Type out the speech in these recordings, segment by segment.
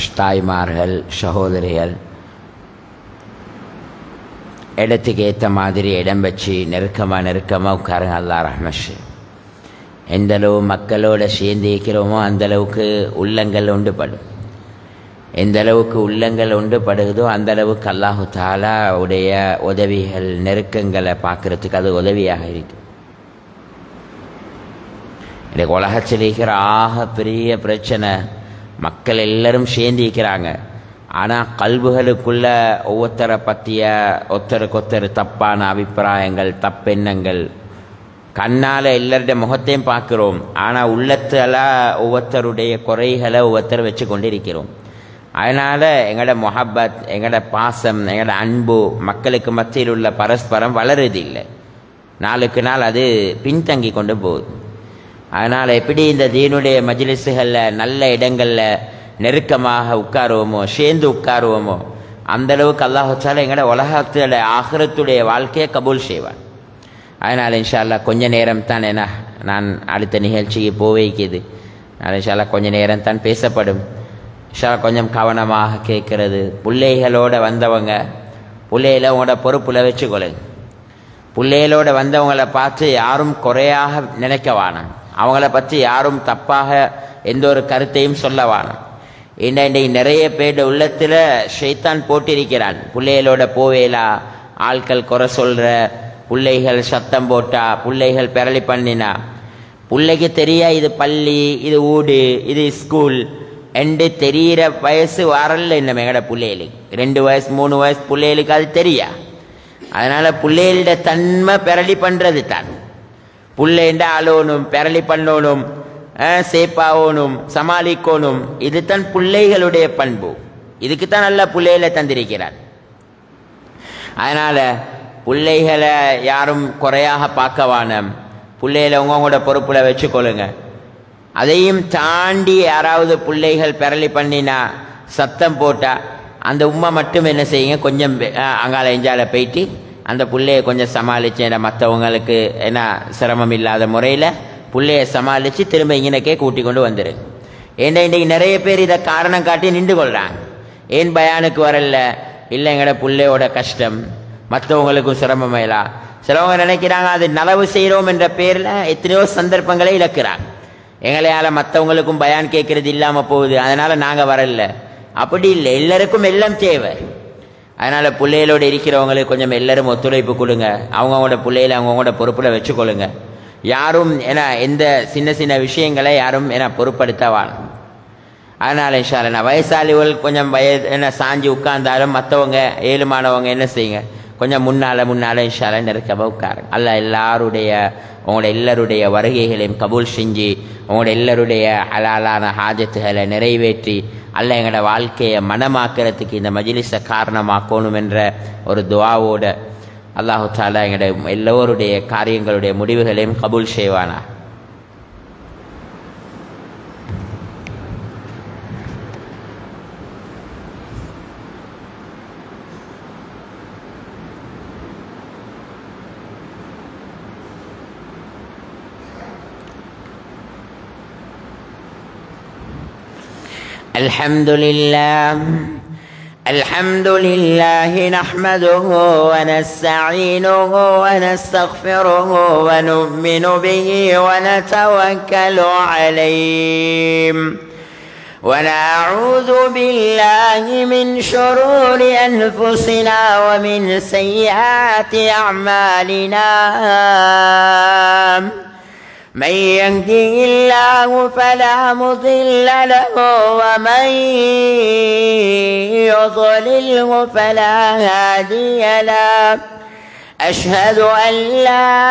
தாய்மார்கள் சகோதரிகள் இடத்துக்கு ஏற்ற மாதிரி இடம் வச்சு நெருக்கமாக நெருக்கமாக உட்காருங்க அல்லா ரஹ்மஷ் எந்த அளவு மக்களோட சேர்ந்து இருக்கிறோமோ அந்த அளவுக்கு உள்ளங்கள் உண்டுபடும் எந்த அளவுக்கு உள்ளங்கள் உண்டுபடுகிறதோ அந்த அளவுக்கு அல்லாஹு தாலா உடைய உதவிகள் நெருக்கங்களை பார்க்கறதுக்கு அது உதவியாக இருக்கு இன்றைக்கு உலகத்தில் இருக்கிற ஆக பெரிய பிரச்சனை மக்கள் எல்லாரும் சேர்ந்து இருக்கிறாங்க ஆனால் கல்புகளுக்குள்ள ஒவ்வொருத்தரை பற்றிய ஒருத்தருக்கு ஒருத்தர் தப்பான அபிப்பிராயங்கள் தப்பெண்ணங்கள் கண்ணால் எல்லாருடைய முகத்தையும் பார்க்குறோம் ஆனால் உள்ளத்தில் ஒவ்வொருத்தருடைய குறைகளை ஒவ்வொருத்தர் வச்சு கொண்டிருக்கிறோம் அதனால் எங்களோட மொஹப்பத் எங்களோட பாசம் எங்களோட அன்பு மக்களுக்கு மத்தியில் உள்ள பரஸ்பரம் வளருது இல்லை நாளுக்கு நாள் அது பின்தங்கி கொண்டு போகுது அதனால் எப்படி இந்த தீனுடைய மஜ்லிஸுகளில் நல்ல இடங்களில் நெருக்கமாக உட்காருவோமோ சேர்ந்து உட்காருவோமோ அந்த அளவுக்கு அல்லாஹால எங்களோட உலகத்தில் ஆகிரத்துடைய வாழ்க்கையை கபூல் செய்வான் அதனால் இன்ஷால்லா கொஞ்ச நேரம் தான் என்ன நான் அடுத்த நிகழ்ச்சிக்கு போவைக்குது அதனால் இன்ஷால்லா கொஞ்ச நேரம் தான் பேசப்படும் இன்ஷா கொஞ்சம் கவனமாக கேட்கறது பிள்ளைகளோட வந்தவங்க பிள்ளைகள உங்களோட பொறுப்பில் வச்சுக்கொள்ளுங்க பிள்ளைகளோட வந்தவங்களை பார்த்து யாரும் குறையாக நினைக்க வேணாம் அவங்கள பற்றி யாரும் தப்பாக எந்த ஒரு கருத்தையும் சொல்ல வேணாம் ஏன்னா இன்றைக்கு நிறைய பேர் உள்ளத்தில் ஷைத்தான் போட்டிருக்கிறான் பிள்ளைகளோட போவேலா ஆட்கள் குறை சொல்கிற பிள்ளைகள் சத்தம் போட்டா பிள்ளைகள் பெரளி பண்ணினா பிள்ளைக்கு தெரியா இது பள்ளி இது ஊடு இது ஸ்கூல் என்று தெரிகிற வயசு வரல இன்னும் எங்கட பிள்ளைகளுக்கு ரெண்டு வயசு மூணு வயசு பிள்ளைகளுக்கு அது தெரியா அதனால் பிள்ளைகளோட தன்மை பெரளி பண்ணுறது தான் பிள்ளைண்ட அழணும் பெரளி பண்ணணும் சேப்பாகணும் சமாளிக்கணும் இது தான் பிள்ளைகளுடைய பண்பு இதுக்கு தான் நல்ல பிள்ளைகளை தந்திருக்கிறார் அதனால் பிள்ளைகளை யாரும் குறையாக பார்க்கவான பிள்ளைகளை உங்களோட பொறுப்பில் வச்சுக்கொள்ளுங்க அதையும் தாண்டி யாராவது பிள்ளைகள் பெரளி பண்ணினா சத்தம் போட்டால் அந்த உம்மா மட்டும் என்ன செய்யுங்க கொஞ்சம் அங்கால எஞ்சால போயிட்டு அந்த பிள்ளைய கொஞ்சம் சமாளித்து மற்றவங்களுக்கு என்ன சிரமம் இல்லாத முறையில் பிள்ளைய சமாளித்து திரும்ப இங்கனக்கே கூட்டி கொண்டு வந்துரு ஏன்னா இன்றைக்கு நிறைய பேர் இதை காரணம் காட்டி நின்று கொள்கிறாங்க ஏன் பயானுக்கு வரல இல்லை எங்களோட பிள்ளையோட கஷ்டம் மற்றவங்களுக்கும் சிரமமேலா சிலவங்க நினைக்கிறாங்க அது நலவு செய்கிறோம் என்ற பேரில் எத்தனையோ சந்தர்ப்பங்களை இழக்கிறாங்க எங்களையால் மற்றவங்களுக்கும் பயான் கேட்கறது இல்லாமல் போகுது அதனால் நாங்கள் வரல அப்படி இல்லை எல்லாருக்கும் எல்லாம் தேவை அதனால் பிள்ளைகளோடு இருக்கிறவங்களுக்கு கொஞ்சம் எல்லாரும் ஒத்துழைப்பு கொடுங்க அவங்கவுங்களோட பிள்ளைகளை அவங்கவுங்களோட பொறுப்பில் வச்சுக்கொள்ளுங்க யாரும் ஏன்னா எந்த சின்ன சின்ன விஷயங்களை யாரும் ஏன்னா பொருட்படுத்த வாழும் அதனால் இன்ஷால்ல நான் வயசாளிகள் கொஞ்சம் வயது என்ன சாஞ்சி உட்கார்ந்தாலும் மற்றவங்க ஏழுமானவங்க என்ன செய்யுங்க கொஞ்சம் முன்னால் முன்னால் இன்ஷால நெருக்கமாக உட்காருங்க அல்ல எல்லாருடைய உங்களோட எல்லாருடைய வருகைகளையும் கபூல் செஞ்சு உங்களோட எல்லாருடைய ஹலாலான ஹாஜத்துகளை நிறைவேற்றி அல்ல எங்களோட வாழ்க்கையை மனமாக்கிறதுக்கு இந்த மஜிலிஸை காரணமாக்கணும் என்ற ஒரு துவாவோட அல்லாஹு தாலா எங்களோட எல்லோருடைய காரியங்களுடைய முடிவுகளையும் கபூல் செய்வானா الحمد لله الحمد لله نحمده ونستعينه ونستغفره ونؤمن به ونتوكل عليه ونعوذ بالله من شرور انفسنا ومن سيئات اعمالنا من يهده الله فلا مضل له ومن يضلله فلا هادي له أشهد أن لا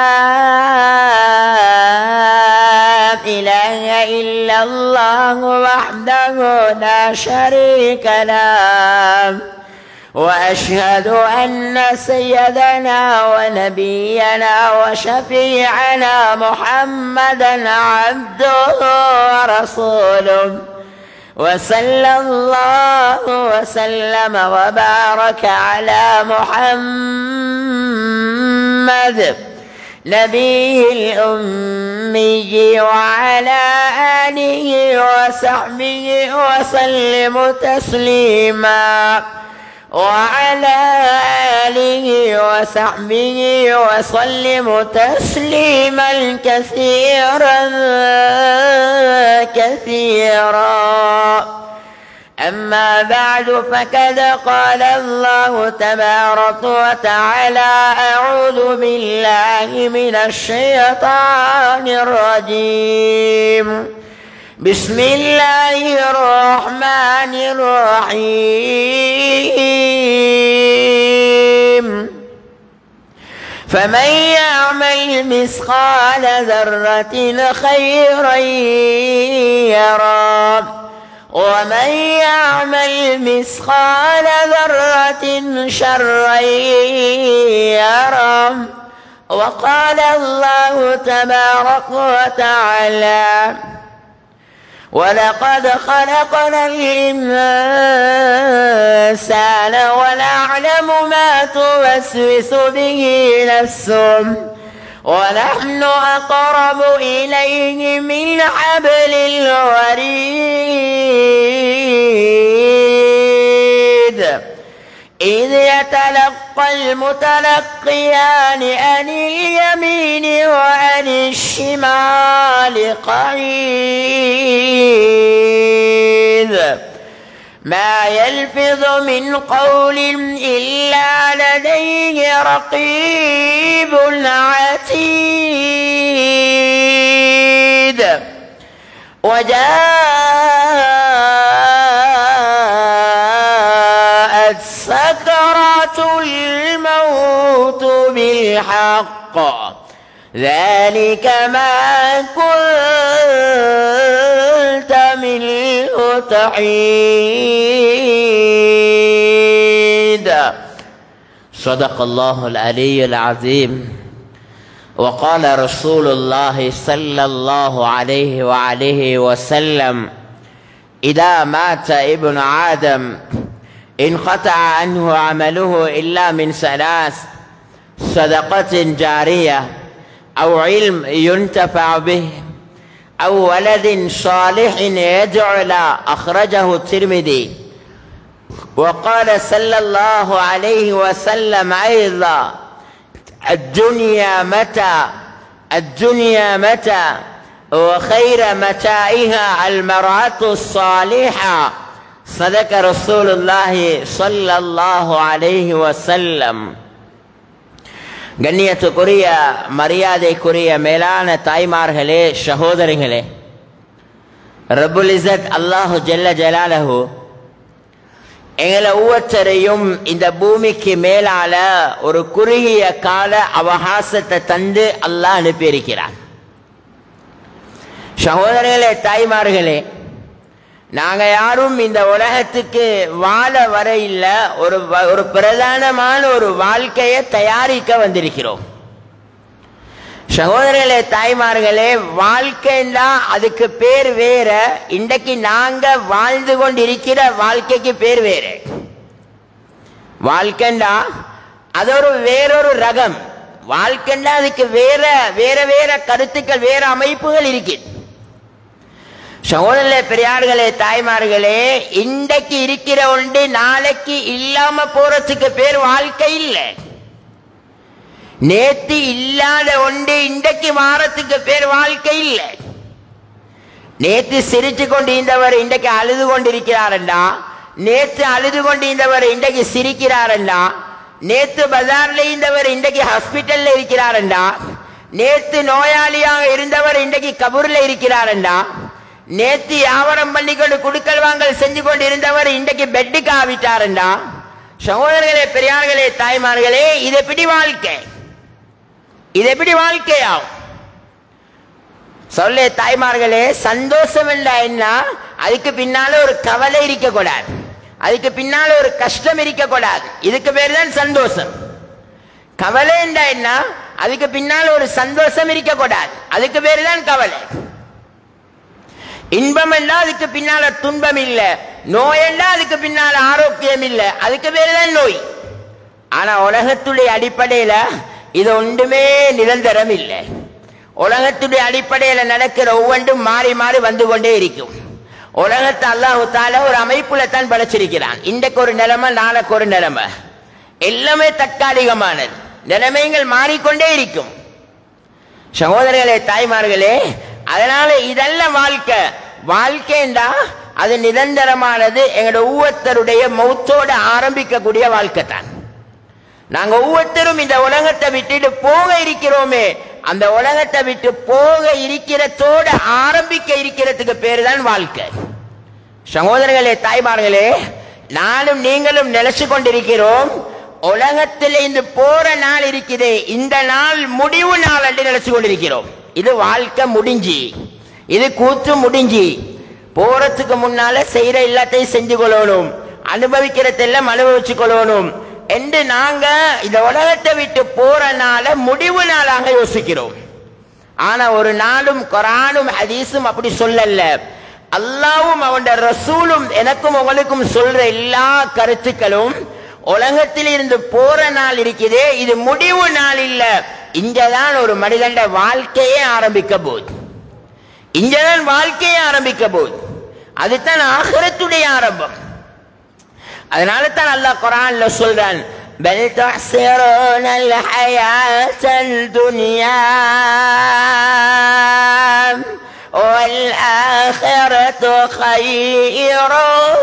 إله إلا الله وحده لا شريك له واشهد ان سيدنا ونبينا وشفيعنا محمدا عبده ورسوله وصلى الله وسلم وبارك على محمد نبي الأمي وعلى آله وصحبه وسلم تسليما وعلى آله وصحبه وسلم تسليما كثيرا كثيرا أما بعد فقد قال الله تبارك وتعالى أعوذ بالله من الشيطان الرجيم بسم الله الرحمن الرحيم فمن يعمل مثقال ذرة خيرا يرى ومن يعمل مثقال ذرة شرا يرى وقال الله تبارك وتعالى ولقد خلقنا الإنسان ونعلم ما توسوس به نفسه ونحن أقرب إليه من حبل الوريد إذ يتلقى المتلقيان عن اليمين وعن الشمال قعيد ما يلفظ من قول إلا لديه رقيب عتيد وجاءت سكرة الموت بالحق ذلك ما كنت منه تحيد صدق الله العلي العظيم وقال رسول الله صلى الله عليه وعليه وسلم إذا مات ابن آدم انقطع عنه عمله إلا من ثلاث صدقة جارية أو علم ينتفع به أو ولد صالح يدعو له أخرجه الترمذي وقال صلى الله عليه وسلم أيضا الدنيا متى الدنيا متى وخير متاعها المرأة الصالحة صدق رسول الله صلى الله عليه وسلم கண்ணியத்துக்குரிய மரியாதைக்குரிய மேலான தாய்மார்களே சகோதரிகளே ரபுல் இசத் அல்லாஹு ஜல்ல ஜலாலஹு எங்களை ஒவ்வொருத்தரையும் இந்த பூமிக்கு மேலால ஒரு குறுகிய கால அவகாசத்தை தந்து அல்லாஹ் அனுப்பியிருக்கிறான் சகோதரர்களே தாய்மார்களே நாங்க யாரும் இந்த உலகத்துக்கு வாழ வர இல்ல ஒரு ஒரு பிரதானமான ஒரு வாழ்க்கையை தயாரிக்க வந்திருக்கிறோம் சகோதரர்களே தாய்மார்களே வாழ்க்கைன்னா அதுக்கு பேர் வேற இன்றைக்கு நாங்க வாழ்ந்து கொண்டிருக்கிற வாழ்க்கைக்கு பேர் வேற வாழ்க்கைண்டா அது ஒரு வேறொரு ரகம் வாழ்க்கைண்டா அதுக்கு வேற வேற வேற கருத்துக்கள் வேற அமைப்புகள் இருக்குது சகோதரர்களே பெரியார்களே தாய்மார்களே இன்றைக்கு இருக்கிற ஒன்று நாளைக்கு இல்லாம போறதுக்கு பேர் வாழ்க்கை இல்லை நேத்து இல்லாத ஒன்று இன்றைக்கு வாரத்துக்கு பேர் வாழ்க்கை இல்லை நேத்து சிரிச்சு கொண்டு இருந்தவர் இன்றைக்கு அழுது கொண்டிருக்கிறாரண்டா நேத்து அழுது கொண்டு இருந்தவர் இன்றைக்கு சிரிக்கிறாரண்டா நேத்து பஜார்ல இருந்தவர் இன்றைக்கு ஹாஸ்பிட்டல்ல இருக்கிறாரண்டா நேத்து நோயாளியாக இருந்தவர் இன்றைக்கு கபூர்ல இருக்கிறாரண்டா நேத்து வியாபாரம் பண்ணிக்கொண்டு குடுக்கல் வாங்கல் செஞ்சு கொண்டு இருந்தவர் இன்றைக்கு பெட்டுக்கு ஆவிட்டாருண்டா சகோதரர்களே பெரியார்களே தாய்மார்களே இது எப்படி வாழ்க்கை இது எப்படி வாழ்க்கையாகும் சொல்லே தாய்மார்களே சந்தோஷம் என்றா என்ன அதுக்கு பின்னால ஒரு கவலை இருக்கக்கூடாது அதுக்கு பின்னால ஒரு கஷ்டம் இருக்கக்கூடாது இதுக்கு பேர் தான் சந்தோஷம் கவலை என்றா என்ன அதுக்கு பின்னால ஒரு சந்தோஷம் இருக்கக்கூடாது அதுக்கு பேர் தான் கவலை இன்பம் என்றால் அதுக்கு பின்னால துன்பம் இல்லை நோய் என்றால் அதுக்கு பின்னால ஆரோக்கியம் இல்லை அதுக்கு பேர் தான் நோய் ஆனா உலகத்துடைய அடிப்படையில இது ஒன்றுமே நிரந்தரம் இல்லை உலகத்துடைய அடிப்படையில நடக்கிற ஒவ்வொன்றும் மாறி மாறி வந்து கொண்டே இருக்கும் உலகத்தை அல்லாஹு தால ஒரு அமைப்புல தான் படைச்சிருக்கிறான் இன்றைக்கு ஒரு நிலைமை நாளைக்கு ஒரு நிலைமை எல்லாமே தற்காலிகமானது நிலைமைகள் மாறிக்கொண்டே இருக்கும் சகோதரர்களே தாய்மார்களே அதனால இதல்ல வாழ்க்கை வாழ்க்கைண்டா அது நிரந்தரமானது எங்களோட ஒவ்வொருத்தருடைய மௌத்தோட ஆரம்பிக்கக்கூடிய வாழ்க்கை தான் நாங்க ஒவ்வொருத்தரும் இந்த உலகத்தை விட்டுட்டு போக இருக்கிறோமே அந்த உலகத்தை விட்டு போக இருக்கிறதோட ஆரம்பிக்க இருக்கிறதுக்கு பேரு தான் வாழ்க்கை சகோதரர்களே தாய்மார்களே நானும் நீங்களும் நினைச்சு கொண்டிருக்கிறோம் உலகத்தில் இருந்து போற நாள் இருக்குதே இந்த நாள் முடிவு நாள் என்று நினைச்சு கொண்டிருக்கிறோம் இது வாழ்க்கை முடிஞ்சு இது கூத்து முடிஞ்சு போறதுக்கு முன்னால செய்யற எல்லாத்தையும் செஞ்சு கொள்ளணும் அனுபவிக்கிறதெல்லாம் அனுபவிச்சு கொள்ளணும் என்று நாங்க இந்த உலகத்தை விட்டு போறனால முடிவு நாளாக யோசிக்கிறோம் ஆனா ஒரு நாளும் குரானும் ஹதீஸும் அப்படி சொல்லல அல்லாவும் அவன் ரசூலும் எனக்கும் உங்களுக்கும் சொல்ற எல்லா கருத்துக்களும் உலகத்தில் இருந்து போற நாள் இருக்குதே இது முடிவு நாள் இல்ல இங்கதான் ஒரு மனிதண்ட வாழ்க்கையே ஆரம்பிக்க போகுது இங்கதான் வாழ்க்கையே ஆரம்பிக்க போகுது அதுதான் ஆகரத்துடைய ஆரம்பம் அதனால தான் அல்லாஹ் குரான்ல சொல்றான் بل تحسرون الحياة الدنيا والآخرة خير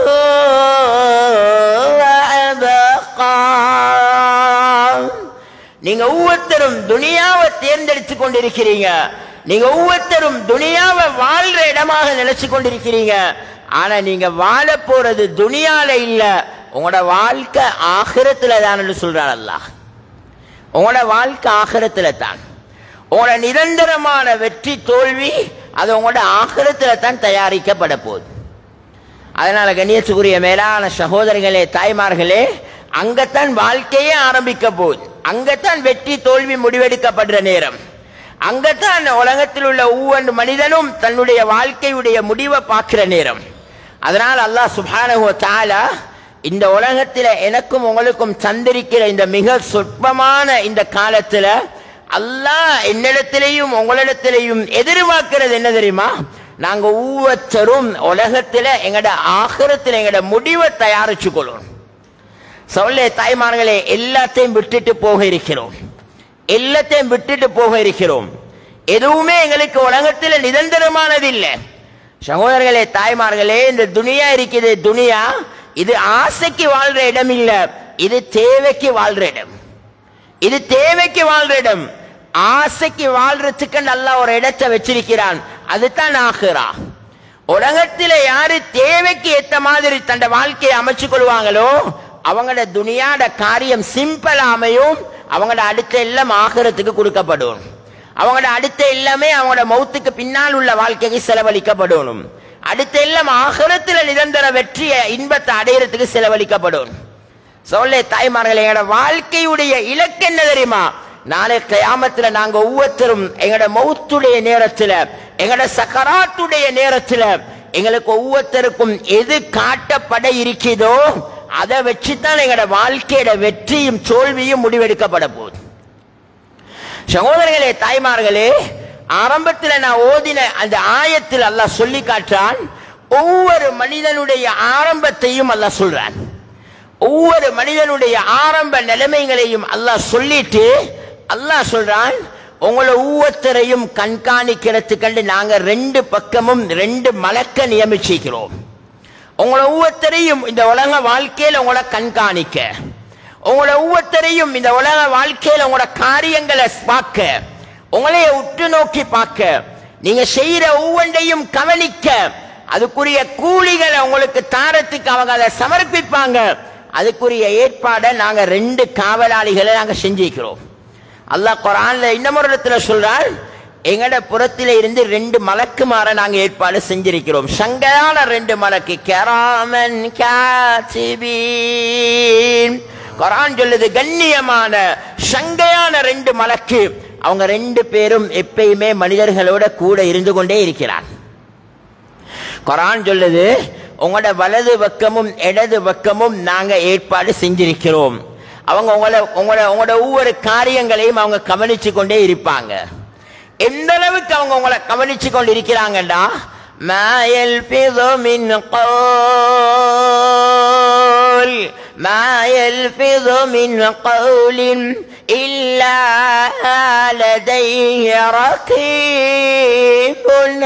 وأبقى நீங்க ஒவ்வொருத்தரும் துனியாவை தேர்ந்தெடுத்து கொண்டிருக்கிறீங்க நீங்க ஒவ்வொருத்தரும் துனியாவை வாழ்ற இடமாக நினைச்சு கொண்டிருக்கிறீங்க ஆனா நீங்க வாழ போறது துனியால இல்ல உங்களோட வாழ்க்கை ஆகிரத்துல தான் சொல்றான் அல்லாஹ் உங்களோட வாழ்க்கை ஆகிரத்துல தான் உங்களோட நிரந்தரமான வெற்றி தோல்வி அது உங்களோட ஆகிரத்துல தான் தயாரிக்கப்பட போகுது அதனால கண்ணியத்துக்குரிய மேலான சகோதரிகளே தாய்மார்களே அங்கத்தான் வாழ்க்கையே ஆரம்பிக்க போகுது அங்கத்தான் வெற்றி தோல்வி முடிவெடுக்கப்படுற நேரம் அங்கத்தான் உலகத்தில் உள்ள ஒவ்வொரு மனிதனும் தன்னுடைய வாழ்க்கையுடைய முடிவை பார்க்கிற நேரம் அதனால் அல்லாஹ் சுப்ஹானஹு வ தஆலா இந்த உலகத்தில் எனக்கும் உங்களுக்கும் சந்திருக்கிற இந்த மிக சொற்பமான இந்த காலத்துல அல்லாஹ் என்னிடத்திலையும் உங்களிடத்திலையும் எதிர்பார்க்கிறது என்ன தெரியுமா நாங்க ஒவ்வொருத்தரும் உலகத்துல எங்கட ஆகரத்தில் எங்கட முடிவை தயாரிச்சு கொள்ளணும் சொல்லே தாய்மார்களே எல்லாத்தையும் விட்டுட்டு போக இருக்கிறோம் எல்லாத்தையும் விட்டுட்டு போக இருக்கிறோம் எதுவுமே எங்களுக்கு உலகத்தில் நிரந்தரமானது இல்லை சகோதரர்களே தாய்மார்களே இந்த துனியா இருக்குது துனியா இது ஆசைக்கு வாழ்ற இடம் இல்ல இது தேவைக்கு வாழ்ற இடம் இது தேவைக்கு வாழ்ற இடம் ஆசைக்கு வாழ்றதுக்கு நல்லா ஒரு இடத்தை வச்சிருக்கிறான் அதுதான் ஆகிறா உலகத்துல யாரு தேவைக்கு ஏத்த மாதிரி தன் வாழ்க்கையை அமைச்சு கொள்வாங்களோ அவங்களோட துனியாட காரியம் சிம்பிள் அமையும் அவங்களோட அடுத்த எல்லாம் ஆகிறதுக்கு கொடுக்கப்படும் அவங்களோட அடுத்த எல்லாமே அவங்களோட மௌத்துக்கு பின்னால் உள்ள வாழ்க்கைக்கு செலவழிக்கப்படணும் அடுத்த எல்லாம் ஆகரத்துல நிரந்தர வெற்றியை இன்பத்தை அடையிறதுக்கு செலவழிக்கப்படும் சொல்லே தாய்மார்களே எங்களோட வாழ்க்கையுடைய இலக்கு என்ன தெரியுமா நாளை கயாமத்துல நாங்க ஒவ்வொருத்தரும் எங்களோட மௌத்துடைய நேரத்துல எங்களோட சக்கராத்துடைய நேரத்துல எங்களுக்கு ஒவ்வொருத்தருக்கும் எது காட்டப்பட இருக்கிறதோ அதை வச்சுதான் எங்களோட வாழ்க்கையோட வெற்றியும் தோல்வியும் முடிவெடுக்கப்பட போகுது சகோதரர்களே தாய்மார்களே ஆரம்பத்தில் நான் ஓதின அந்த ஆயத்தில் அல்லாஹ் சொல்லி காட்டுறான் ஒவ்வொரு மனிதனுடைய ஆரம்பத்தையும் அல்லாஹ் சொல்றான் ஒவ்வொரு மனிதனுடைய ஆரம்ப நிலைமைகளையும் அல்லாஹ் சொல்லிட்டு அல்லாஹ் சொல்றான் உங்களை ஒவ்வொருத்தரையும் கண்காணிக்கிறதுக்கண்டு நாங்க ரெண்டு பக்கமும் ரெண்டு மலக்க நியமிச்சிக்கிறோம் உங்களை ஒவ்வொருத்தரையும் இந்த உலக வாழ்க்கையில உங்களை கண்காணிக்க உங்களை ஒவ்வொருத்தரையும் இந்த உலக வாழ்க்கையில உங்களோட காரியங்களை பார்க்க உங்களைய உற்று நோக்கி பார்க்க நீங்க செய்யற ஒவ்வொன்றையும் கவனிக்க அதுக்குரிய கூலிகளை உங்களுக்கு தாரத்துக்கு அவங்க அதை சமர்ப்பிப்பாங்க அதுக்குரிய ஏற்பாடை நாங்க ரெண்டு காவலாளிகளை நாங்க செஞ்சிருக்கிறோம் அல்லாஹ் குரான்ல இன்னமொரு இடத்துல சொல்றான் எங்கட புறத்தில இருந்து ரெண்டு மலக்குமார நாங்க ஏற்பாடு செஞ்சிருக்கிறோம் சங்கையான ரெண்டு மலக்கு கராமன் காசிபீன் குரான் சொல்லுது கண்ணியமான சங்கையான ரெண்டு மலக்கு அவங்க ரெண்டு பேரும் எப்பயுமே மனிதர்களோட கூட இருந்து கொண்டே இருக்கிறார் குரான் சொல்லுது உங்களோட வலது பக்கமும் இடது பக்கமும் நாங்க ஏற்பாடு செஞ்சிருக்கிறோம் அவங்க உங்களை உங்களோட உங்களோட ஒவ்வொரு காரியங்களையும் அவங்க கவனிச்சு கொண்டே இருப்பாங்க எந்த அளவுக்கு அவங்க உங்களை கவனிச்சு கொண்டு இருக்கிறாங்கடா ما يلفظ من قول ما يلفظ من قول إلا لديه رقيب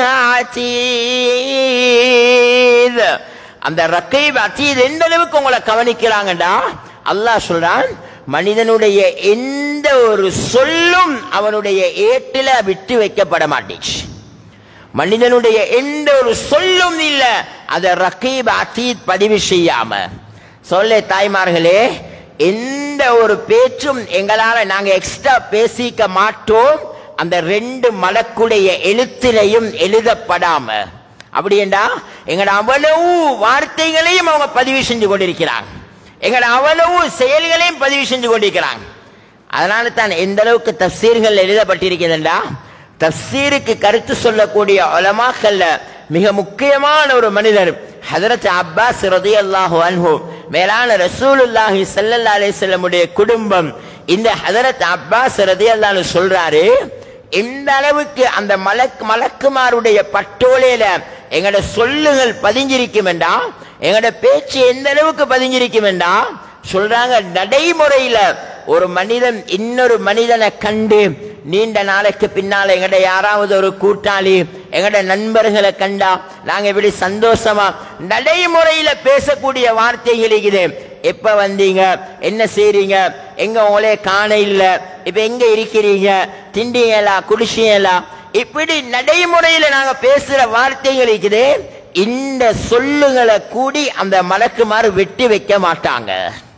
عتيد அந்த ரக்கீப் அத்தீத் எந்த அளவுக்கு உங்களை கவனிக்கிறாங்கடா அல்லாஹ் சொல்றான் மனிதனுடைய எந்த ஒரு சொல்லும் அவனுடைய ஏட்டில விட்டு வைக்கப்பட மாட்டேச்சு மனிதனுடைய எந்த ஒரு சொல்லும் இல்ல அத ரகீப் அத்தீத் பதிவு செய்யாம சொல்ல தாய்மார்களே எந்த ஒரு பேச்சும் எங்களால நாங்க எக்ஸ்ட்ரா பேசிக்க மாட்டோம் அந்த ரெண்டு மலக்குடைய எழுத்திலையும் எழுதப்படாம அப்படியேண்டா எங்கட அவ்வளவு வார்த்தைகளையும் அவங்க பதிவு செஞ்சு கொண்டிருக்கிறாங்க எங்கட அவ்வளவு செயல்களையும் பதிவு செஞ்சு கொண்டிருக்கிறாங்க அதனால தான் எந்த அளவுக்கு தப்சீர்கள் எழுதப்பட்டிருக்கிறதுண்டா தப்சீருக்கு கருத்து சொல்லக்கூடிய உலமாக்கல்ல மிக முக்கியமான ஒரு மனிதர் ஹதரத் அப்பாஸ் ரதியல்லாஹு அன்ஹு மேலான ரசூலுல்லாஹி ஸல்லல்லாஹு அலைஹி வஸல்லமுடைய குடும்பம் இந்த ஹதரத் அப்பாஸ் ரதியல்லாஹு சொல்றாரு எந்த அளவுக்கு அந்த மலக் மலக்குமாருடைய பட்டோலையில எங்கட சொல்லுகள் பதிஞ்சிருக்கும் என்றா எங்கட பேச்சு எந்த அளவுக்கு பதிஞ்சிருக்கும் என்றா சொல்றாங்க நடைமுறையில ஒரு மனிதன் இன்னொரு மனிதனை கண்டு நீண்ட நாளைக்கு பின்னால எங்கட யாராவது ஒரு கூட்டாளி எங்கட நண்பர்களை கண்டா நாங்க இப்படி சந்தோஷமா நடைமுறையில பேசக்கூடிய வார்த்தைகள் இருக்குது எப்ப வந்தீங்க என்ன செய்றீங்க எங்க உங்களே காண இல்ல இப்ப எங்க இருக்கிறீங்க திண்டீங்களா குடிச்சீங்களா இப்படி நடைமுறையில நாங்க பேசுற வார்த்தைகள் இருக்குது இந்த சொல்லுகளை கூடி அந்த மலக்குமாறு வெட்டி வைக்க மாட்டாங்க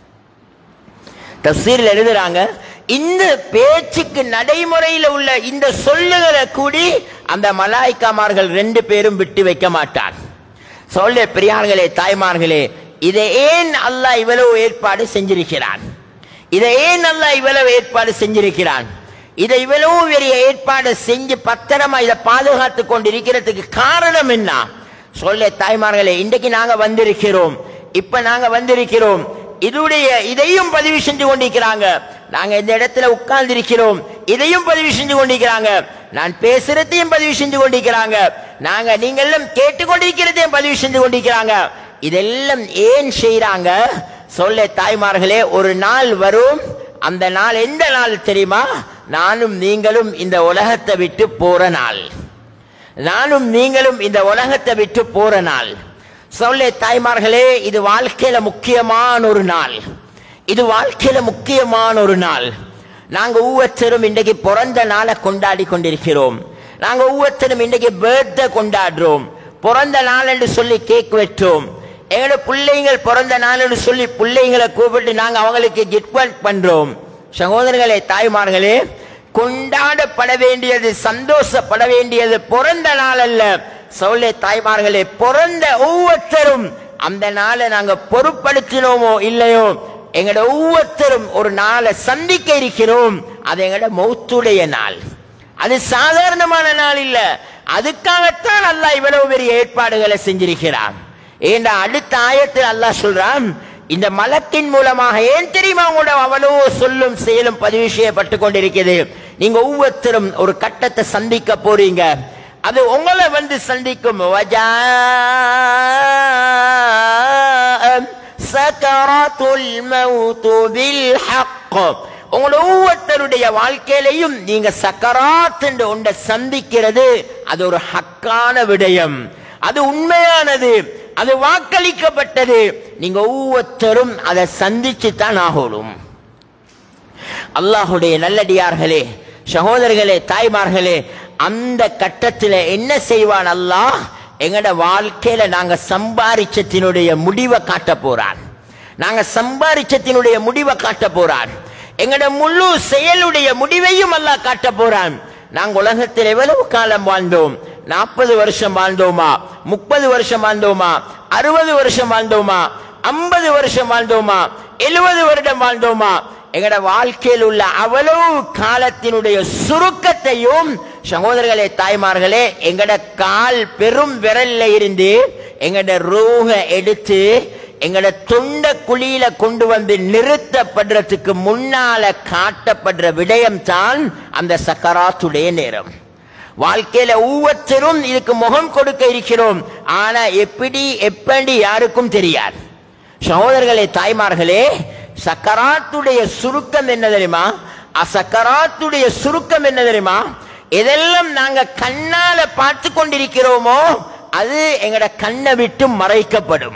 தப்சீரில் எழுதுறாங்க இந்த பேச்சுக்கு நடைமுறையில் உள்ள இந்த சொல்லுகளை கூடி அந்த மலாய்க்காமார்கள் ரெண்டு பேரும் விட்டு வைக்க மாட்டார் சொல்ல பெரியார்களே தாய்மார்களே இதை ஏன் அல்லாஹ் இவ்வளவு ஏற்பாடு செஞ்சிருக்கிறான் இதை ஏன் அல்லாஹ் இவ்வளவு ஏற்பாடு செஞ்சிருக்கிறான் இதை இவ்வளவு பெரிய ஏற்பாடு செஞ்சு பத்திரமா இதை பாதுகாத்து கொண்டிருக்கிறதுக்கு காரணம் என்ன சொல்ல தாய்மார்களே இன்றைக்கு நாங்க வந்திருக்கிறோம் இப்ப நாங்க வந்திருக்கிறோம் இதுடைய இதையும் பதிவு செஞ்சு கொண்டிருக்கிறாங்க நாங்க இந்த இடத்துல உட்கார்ந்து இருக்கிறோம் இதையும் பதிவு செஞ்சு கொண்டிருக்கிறாங்க நான் பேசுறதையும் பதிவு செஞ்சு கொண்டிருக்கிறாங்க நாங்க நீங்க எல்லாம் கேட்டுக்கொண்டிருக்கிறதையும் பதிவு செஞ்சு கொண்டிருக்கிறாங்க இதெல்லாம் ஏன் செய்யறாங்க சொல்ல தாய்மார்களே ஒரு நாள் வரும் அந்த நாள் எந்த நாள் தெரியுமா நானும் நீங்களும் இந்த உலகத்தை விட்டு போற நாள் நானும் நீங்களும் இந்த உலகத்தை விட்டு போற நாள் சொல்லே தாய்மார்களே இது வாழ்க்கையில முக்கியமான ஒரு நாள் இது வாழ்க்கையில முக்கியமான ஒரு நாள் நாங்க ஒவ்வொருத்தரும் இன்றைக்கு பிறந்த நாளை கொண்டாடி கொண்டிருக்கிறோம் நாங்க ஒவ்வொருத்தரும் இன்றைக்கு பர்த்டே கொண்டாடுறோம் பிறந்த நாள் என்று சொல்லி கேக் வெற்றோம் எங்களோட பிள்ளைங்கள் பிறந்த நாள் என்று சொல்லி பிள்ளைங்களை கூப்பிட்டு நாங்க அவங்களுக்கு கிஃப்ட் பண்றோம் சகோதரர்களே தாய்மார்களே கொண்டாடப்பட வேண்டியது சந்தோஷப்பட வேண்டியது பிறந்த நாள் அல்ல சௌலே தாய்மார்களே பிறந்த ஒவ்வொருத்தரும் அந்த நாளை நாங்க பொருட்படுத்தினோமோ இல்லையோ எங்கட ஒவ்வொருத்தரும் ஒரு நாளை சந்திக்க இருக்கிறோம் அது எங்கட மௌத்துடைய நாள் அது சாதாரணமான நாள் இல்ல அதுக்காகத்தான் அல்லாஹ் இவ்வளவு பெரிய ஏற்பாடுகளை செஞ்சிருக்கிறான் ஏண்டா அடுத்த ஆயத்தில் அல்லாஹ் சொல்றான் இந்த மலத்தின் மூலமாக ஏன் தெரியுமா உங்களோட அவ்வளவு சொல்லும் செயலும் பதிவு செய்யப்பட்டு கொண்டிருக்கிறது நீங்க ஒவ்வொருத்தரும் ஒரு கட்டத்தை சந்திக்க போறீங்க அது உங்களை வந்து சந்திக்கும் சக்கராத்துல் மௌத்து பில் ஹக் உங்களோட ஒவ்வொருத்தருடைய வாழ்க்கையிலையும் நீங்க சக்கராத் என்று ஒன்றை சந்திக்கிறது அது ஒரு ஹக்கான விடயம் அது உண்மையானது அது வாக்களிக்கப்பட்டது நீங்க ஒவ்வொருத்தரும் அதை சந்திச்சு தான் ஆகணும் அல்லாஹுடைய நல்லடியார்களே சகோதரர்களே தாய்மார்களே அந்த கட்டத்தில் என்ன செய்வான் அல்லாஹ் எங்கட வாழ்க்கையில நாங்க சம்பாரிச்சத்தினுடைய முடிவை காட்ட போறான் நாங்க சம்பாரிச்சத்தினுடைய முடிவை காட்ட போறான் எங்கட முழு செயலுடைய முடிவையும் அல்லாஹ் காட்ட போறான் நாங்க உலகத்தில் எவ்வளவு காலம் வாழ்ந்தோம் நாற்பது வருஷம் வாழ்ந்தோமா முப்பது வருஷம் வாழ்ந்தோமா அறுபது வருஷம் வாழ்ந்தோமா ஐம்பது வருஷம் வாழ்ந்தோமா எழுபது வருடம் வாழ்ந்தோமா எங்கட வாழ்க்கையில் உள்ள அவ்வளவு காலத்தினுடைய சுருக்கத்தையும் சகோதரர்களே தாய்மார்களே எங்கட கால் பெரும் விரல்ல இருந்து எங்கட ரூக எடுத்து எங்கட தொண்ட குழியில கொண்டு வந்து நிறுத்தப்படுறதுக்கு முன்னால காட்டப்படுற விடயம் தான் அந்த சக்கராத்துடைய நேரம் வாழ்க்கையில ஒவ்வொருத்தரும் இதுக்கு முகம் கொடுக்க இருக்கிறோம் ஆனா எப்படி எப்படி யாருக்கும் தெரியாது சகோதரர்களே தாய்மார்களே சக்கராத்துடைய சுருக்கம் என்ன தெரியுமா அசக்கராத்துடைய சுருக்கம் என்ன தெரியுமா எதெல்லாம் நாங்க கண்ணால பார்த்து கொண்டிருக்கிறோமோ அது எங்கட கண்ணை விட்டு மறைக்கப்படும்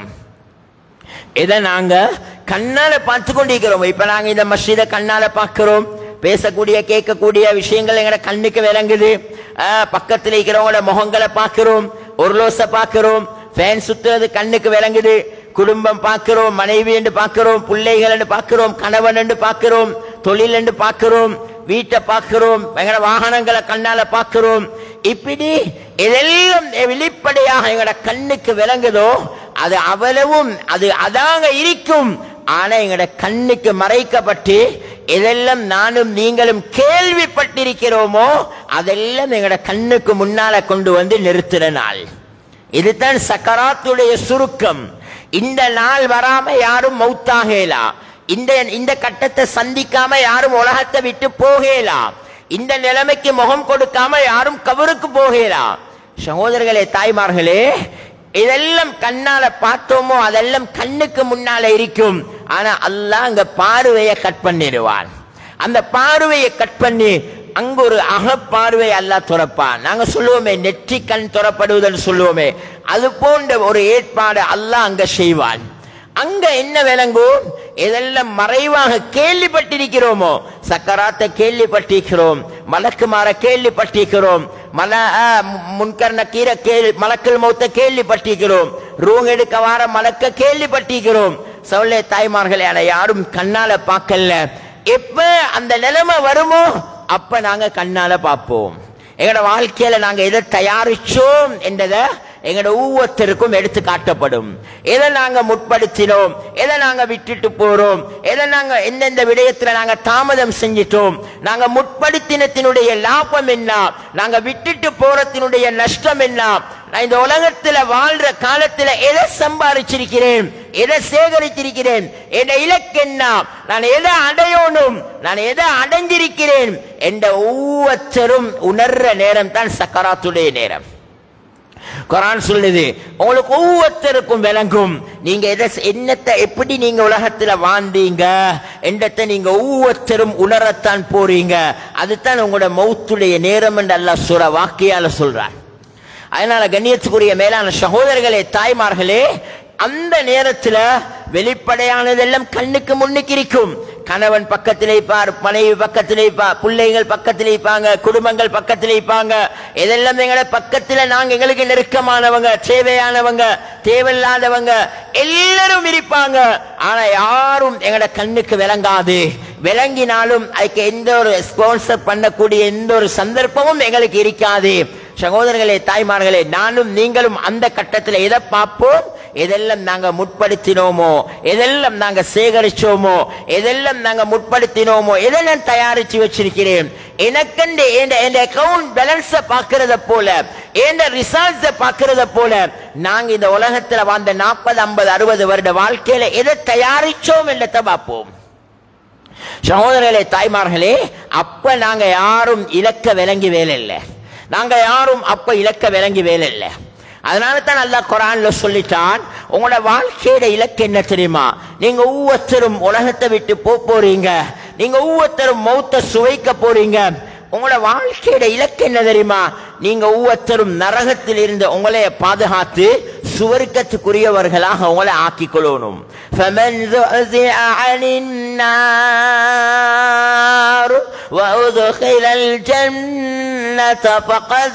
இதை நாங்க கண்ணால பார்த்து கொண்டிருக்கிறோம் இப்ப நாங்க இந்த மஸ்ஜித கண்ணால பார்க்கிறோம் பேசக்கூடிய கேட்கக்கூடிய விஷயங்கள் எங்கட கண்ணுக்கு விளங்குது ஆஹ், பக்கத்துல இருக்கிறவங்களோட முகங்களை பார்க்கிறோம் ஒருலோச பார்க்கிறோம் ஃபேன் சுத்துறது கண்ணுக்கு விளங்குது குடும்பம் பார்க்கிறோம் மனைவி என்று பார்க்கிறோம் பிள்ளைகள் என்று பார்க்கிறோம் கணவன் என்று பார்க்கிறோம் தொழில் என்று பார்க்கிறோம் வீட்டை பார்க்கிறோம் எங்கட வாகனங்களை கண்ணால பார்க்கிறோம் இப்படி இதெல்லாம் வெளிப்படையாக எங்கட கண்ணுக்கு விளங்குதோ அது அவ்வளவும் அது அதாங்க இருக்கும் ஆனா எங்கட கண்ணுக்கு மறைக்கப்பட்டு எதெல்லாம் நானும் நீங்களும் கேள்விப்பட்டிருக்கிறோமோ அதெல்லாம் எங்கட கண்ணுக்கு முன்னால கொண்டு வந்து நிறுத்துற நாள் இதுதான் சக்கராத்துடைய சுருக்கம் இந்த நாள் வராம யாரும் மௌத்தாகலாம் இந்த இந்த கட்டத்தை சந்திக்காம யாரும் உலகத்தை விட்டு போகலாம் இந்த நிலைமைக்கு முகம் கொடுக்காம யாரும் கபருக்கு போகலாம் சகோதரர்களே தாய்மார்களே இதெல்லாம் கண்ணால பார்த்தோமோ அதெல்லாம் கண்ணுக்கு முன்னால இருக்கும் ஆனா அல்லாஹ் அங்க பார்வையை கட் பண்ணிடுவான் அந்த பார்வையை கட் பண்ணி அங்க ஒரு அகப்பார்வை அல்லாஹ் துறப்பான் நாங்க சொல்லுவோமே நெற்றி கண் துறப்படுவதுன்னு சொல்லுவோமே அது போன்ற ஒரு ஏற்பாடு அல்லாஹ் அங்க செய்வான் அங்க என்ன விளங்கும் இதெல்லாம் மறைவாக கேள்விப்பட்டிருக்கிறோமோ சக்கராத்தை கேள்விப்பட்டிருக்கிறோம் மலக்குமார கேள்விப்பட்டிருக்கிறோம் மல முன்கர்ண கீரை கேள்வி மலக்கள் மௌத்த கேள்விப்பட்டிருக்கிறோம் ரூங் எடுக்க வார மலக்க கேள்விப்பட்டிருக்கிறோம் சவுளே தாய்மார்களே ஆனா யாரும் கண்ணால பார்க்கல எப்ப அந்த நிலைமை வருமோ அப்ப நாங்க கண்ணால பார்ப்போம் எங்களோட வாழ்க்கையில நாங்க எதை தயாரிச்சோம் என்றதை எங்களோட ஒவ்வொருத்தருக்கும் எடுத்து காட்டப்படும் எதை நாங்க முற்படுத்தினோம் எதை நாங்க விட்டுட்டு போறோம் எதை நாங்க எந்தெந்த விடயத்துல நாங்க தாமதம் செஞ்சிட்டோம் நாங்க முற்படுத்தினத்தினுடைய லாபம் என்ன நாங்க விட்டுட்டு போறத்தினுடைய நஷ்டம் என்ன நான் இந்த உலகத்துல வாழ்ற காலத்துல எதை சம்பாதிச்சிருக்கிறேன் எதை சேகரித்திருக்கிறேன் என் இலக்கு என்ன நான் எதை அடையணும் நான் எதை அடைஞ்சிருக்கிறேன் என்ற ஒவ்வொருத்தரும் உணர்ற நேரம் தான் சக்கராத்துடைய நேரம் குரான் சொல்லுது உங்களுக்கு ஒவ்வொருத்தருக்கும் விளங்கும் நீங்க எதை என்னத்தை எப்படி நீங்க உலகத்துல வாழ்ந்தீங்க என்றத்தை நீங்க ஒவ்வொருத்தரும் உணரத்தான் போறீங்க அதுதான் உங்களோட மௌத்துடைய நேரம் என்று அல்லாஹ் சுர வாக்கியால சொல்றார் அதனால கண்ணியத்துக்குரிய மேலான சகோதரர்களே தாய்மார்களே அந்த நேரத்துல வெளிப்படையானதெல்லாம் கண்ணுக்கு முன்னுக்கு இருக்கும் கணவன் பக்கத்தில் இருப்பார் மனைவி பக்கத்தில் இருப்பா பிள்ளைகள் பக்கத்தில் இருப்பாங்க குடும்பங்கள் பக்கத்தில் இருப்பாங்க இதெல்லாம் எங்களை பக்கத்துல நாங்க எங்களுக்கு நெருக்கமானவங்க தேவையானவங்க தேவையில்லாதவங்க எல்லாரும் இருப்பாங்க ஆனா யாரும் எங்களோட கண்ணுக்கு விளங்காது விளங்கினாலும் அதுக்கு எந்த ஒரு ஸ்பான்சர் பண்ணக்கூடிய எந்த ஒரு சந்தர்ப்பமும் எங்களுக்கு இருக்காது சகோதரர்களே தாய்மார்களே நானும் நீங்களும் அந்த கட்டத்தில் எதை பார்ப்போம் எதெல்லாம் நாங்க முற்படுத்தினோமோ எதெல்லாம் நாங்க சேகரிச்சோமோ எதெல்லாம் நாங்க முற்படுத்தினோமோ எதெல்லாம் தயாரிச்சு வச்சிருக்கிறேன் எனக்கண்டு என் அக்கவுண்ட் பேலன்ஸ பாக்குறத போல என் ரிசல்ட்ஸ பாக்குறத போல நாங்க இந்த உலகத்துல வாழ்ந்த நாற்பது ஐம்பது அறுபது வருட வாழ்க்கையில எதை தயாரிச்சோம் என்றதை பார்ப்போம் சகோதரர்களே தாய்மார்களே அப்ப நாங்க யாரும் இலக்க விளங்கி வேலை இல்லை நாங்க யாரும் அப்ப இலக்க விளங்கி வேலை இல்லை அதனால தான் அல்லாஹ் குரான்ல சொல்லிட்டான் உங்களோட வாழ்க்கையோட இலக்கு என்ன தெரியுமா நீங்க ஒவ்வொருத்தரும் உலகத்தை விட்டு போக போறீங்க நீங்க ஒவ்வொருத்தரும் மௌத்த சுவைக்க போறீங்க உங்களோட வாழ்க்கையோட இலக்கு என்ன தெரியுமா நீங்க ஒவ்வொருத்தரும் நரகத்தில் இருந்து உங்களை பாதுகாத்து சுவர்க்கத்துக்குரியவர்களாக உங்களை ஆக்கிக் கொள்ளணும் فمن زحزح عن النار وأدخل الجنة فقد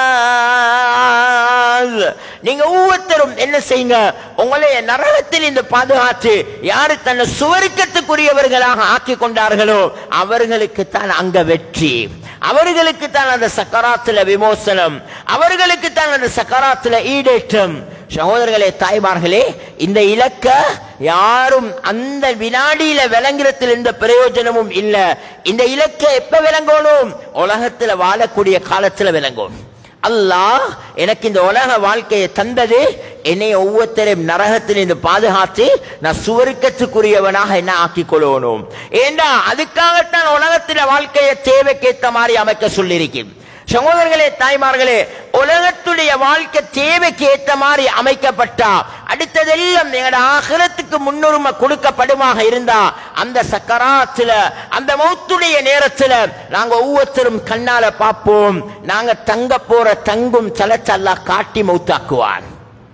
فاز நீங்க ஒவ்வொருத்தரும் என்ன செய்யுங்க உங்களை நரகத்தில் இந்த பாதுகாத்து யாரு தன்னை சுவர்க்கத்துக்குரியவர்களாக ஆக்கி கொண்டார்களோ அவர்களுக்கு தான் அங்க வெற்றி அவர்களுக்கு தான் அந்த சக்கராத்துல விமோசனம் அவர்களுக்கு தான் அந்த சக்கராத்துல ஈடேற்றம் சகோதரர்களே தாய்மார்களே இந்த இலக்க யாரும் அந்த வினாடியில விளங்குறதுல எந்த பிரயோஜனமும் இல்ல இந்த இலக்க எப்ப விளங்கணும் உலகத்துல வாழக்கூடிய காலத்துல விளங்கும் அல்லாஹ் எனக்கு இந்த உலக வாழ்க்கையை தந்தது என்னை ஒவ்வொருத்தரையும் நரகத்திலிருந்து பாதுகாத்து நான் சுவருக்கத்துக்குரியவனாக என்ன ஆக்கிக் கொள்ளணும் ஏண்டா அதுக்காகத்தான் உலகத்தில வாழ்க்கையை தேவைக்கேற்ற மாதிரி அமைக்க சொல்லியிருக்கேன் சகோதரர்களே தாய்மார்களே உலகத்துடைய வாழ்க்கை தேவைக்கு ஏற்ற மாதிரி அமைக்கப்பட்டா அடுத்ததெல்லாம் எங்களோட ஆகிரத்துக்கு முன்னுரிமை கொடுக்கப்படுமாக இருந்தா அந்த சக்கராத்துல அந்த மௌத்துடைய நேரத்துல நாங்க ஒவ்வொருத்தரும் கண்ணால பார்ப்போம் நாங்க தங்க போற தங்கும் தலச்சல்லா காட்டி மௌத்தாக்குவான்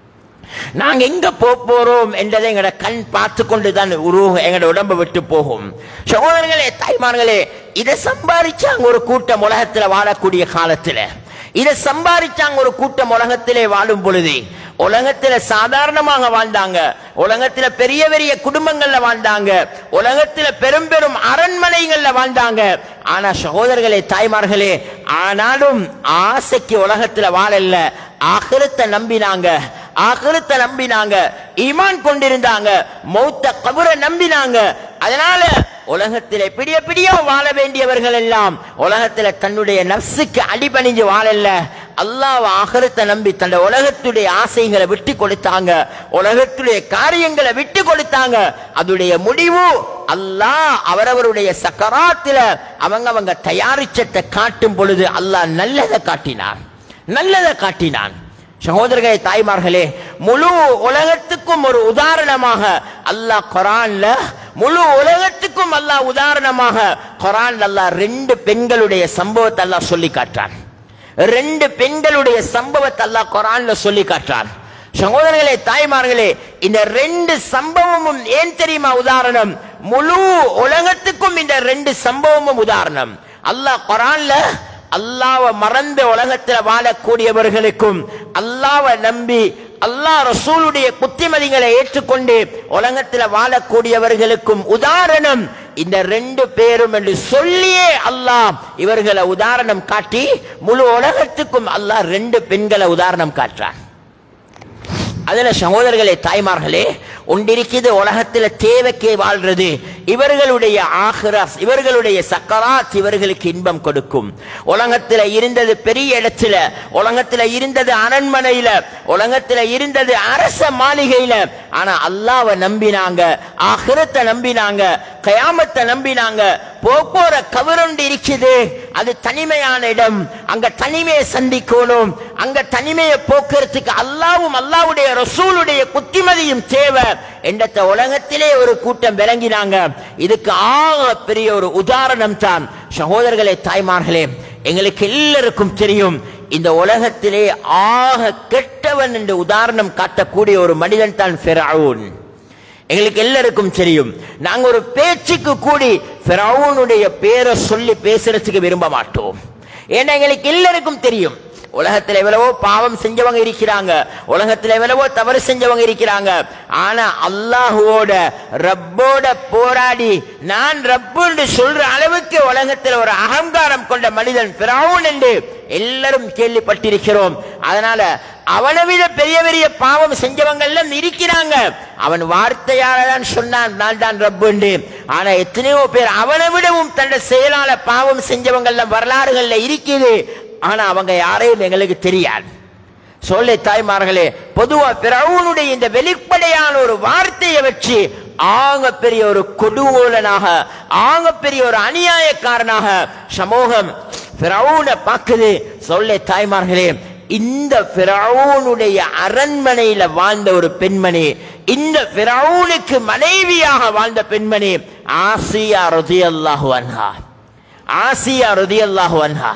நாங்க எங்க போக போறோம் என்றதை எங்களோட கண் பார்த்து கொண்டுதான் உரு எங்களோட உடம்பை விட்டு போகும் சகோதரர்களே தாய்மார்களே இதை சம்பாதிச்சாங்க ஒரு கூட்டம் உலகத்துல வாழக்கூடிய காலத்துல இதை சம்பாதிச்சாங்க ஒரு கூட்டம் உலகத்திலே வாழும் பொழுது உலகத்துல சாதாரணமாக வாழ்ந்தாங்க உலகத்துல பெரிய பெரிய குடும்பங்கள்ல வாழ்ந்தாங்க உலகத்துல பெரும் பெரும் அரண்மனைகள்ல வாழ்ந்தாங்க ஆனா சகோதரர்களே தாய்மார்களே ஆனாலும் ஆசைக்கு உலகத்துல வாழல ஆகிரத்தை நம்பினாங்க ஆகிரத்தை நம்பினாங்க ஈமான் கொண்டிருந்தாங்க மௌத்த கபரை நம்பினாங்க அதனால உலகத்திலே பிடிய பிடிய வாழ வேண்டியவர்கள் எல்லாம் உலகத்துல தன்னுடைய நப்சுக்கு அடிபணிஞ்சு வாழல அல்லாஹ் ஆகரத்தை நம்பி தன்னை உலகத்துடைய ஆசைகளை விட்டு கொடுத்தாங்க உலகத்துடைய காரியங்களை விட்டு கொடுத்தாங்க அதுடைய முடிவு அல்லாஹ் அவரவருடைய சக்கராத்துல அவங்க அவங்க தயாரிச்சத்தை காட்டும் பொழுது அல்லாஹ் நல்லதை காட்டினான் நல்லதை காட்டினான் சகோதரர்களே தாய்மார்களே முழு உலகத்துக்கும் ஒரு உதாரணமாக அல்லாஹ் குரான்ல முழு உலகத்துக்கும் அல்லாஹ் உதாரணமாக குரான் அல்லாஹ் ரெண்டு பெண்களுடைய சம்பவத்தை அல்லாஹ் சொல்லி காட்டான் ரெண்டு பெண்களுடைய சம்பவத்தை அல்லாஹ் குரான்ல சொல்லி காட்டான் சகோதரர்களே தாய்மார்களே இந்த ரெண்டு சம்பவமும் ஏன் தெரியுமா உதாரணம் முழு உலகத்துக்கும் இந்த ரெண்டு சம்பவமும் உதாரணம் அல்லாஹ் குரான்ல அல்லாவை மறந்த உலகத்துல வாழக்கூடியவர்களுக்கும் அல்லாவை நம்பி அல்லாஹ் ரசூலுடைய புத்திமதிகளை ஏற்றுக்கொண்டு உலகத்துல வாழக்கூடியவர்களுக்கும் உதாரணம் இந்த ரெண்டு பேரும் என்று சொல்லியே அல்லாஹ் இவர்களை உதாரணம் காட்டி முழு உலகத்துக்கும் அல்லாஹ் ரெண்டு பெண்களை உதாரணம் காட்டுறான் அதுல சகோதரர்களே தாய்மார்களே ஒன்றிருக்கிறது உலகத்துல தேவைக்கே வாழ்றது இவர்களுடைய ஆஹ்ராஸ் இவர்களுடைய சக்கராத் இவர்களுக்கு இன்பம் கொடுக்கும் உலகத்துல இருந்தது பெரிய இடத்துல உலகத்துல இருந்தது அரண்மனையில உலகத்துல இருந்தது அரச மாளிகையில ஆனா அல்லாவை நம்பினாங்க ஆஹிரத்தை நம்பினாங்க கயாமத்தை நம்பினாங்க போற கவருண்டு இருக்குது அது தனிமையான இடம் அங்க தனிமையை சந்திக்கணும் அங்க தனிமையை போக்குறதுக்கு அல்லாவும் அல்லாவுடைய ரசூலுடைய புத்திமதியும் தேவை என்ற உலகத்திலே ஒரு கூட்டம் விளங்கினாங்க இதுக்கு ஆக பெரிய ஒரு உதாரணம் தான் சகோதரர்களே தாய்மார்களே எங்களுக்கு எல்லாருக்கும் தெரியும் இந்த உலகத்திலே ஆக கெட்டவன் என்று உதாரணம் காட்டக்கூடிய ஒரு மனிதன் தான் ஃபெரவுன் எங்களுக்கு எல்லாருக்கும் தெரியும் நாங்க ஒரு பேச்சுக்கு கூடி ஃபெரவுனுடைய பேரை சொல்லி பேசுறதுக்கு விரும்ப மாட்டோம் ஏன்னா எங்களுக்கு எல்லாருக்கும் தெரியும் உலகத்துல எவ்வளவோ பாவம் செஞ்சவங்க இருக்கிறாங்க உலகத்துல எவ்வளவோ தவறு செஞ்சவங்க இருக்கிறாங்க ஆனா அல்லாஹுவோட ரப்போட போராடி நான் ரப்புன்னு சொல்ற அளவுக்கு உலகத்துல ஒரு அகங்காரம் கொண்ட மனிதன் பிராவுன் என்று எல்லாரும் கேள்விப்பட்டிருக்கிறோம் அதனால அவனை விட பெரிய பெரிய பாவம் செஞ்சவங்க எல்லாம் இருக்கிறாங்க அவன் வார்த்தையால தான் சொன்னான் நான் தான் ரப்புண்டு ஆனா எத்தனையோ பேர் அவனை விடவும் தன்னை செயலால பாவம் செஞ்சவங்க எல்லாம் வரலாறுகள்ல இருக்குது ஆனா அவங்க யாரையும் எங்களுக்கு தெரியாது சொல்லை தாய்மார்களே பொதுவா பிறவுனுடைய இந்த வெளிப்படையான ஒரு வார்த்தையை வச்சு ஆக பெரிய ஒரு கொடுவோலனாக ஆக பெரிய ஒரு அநியாயக்காரனாக சமூகம் பிறவுனை பார்க்குது சொல்லை தாய்மார்களே இந்த பிறவுனுடைய அரண்மனையில வாழ்ந்த ஒரு பெண்மணி இந்த பிறவுனுக்கு மனைவியாக வாழ்ந்த பெண்மணி ஆசியா ருதி அல்லாஹு அன்ஹா ஆசியா ருதி அல்லாஹு அன்ஹா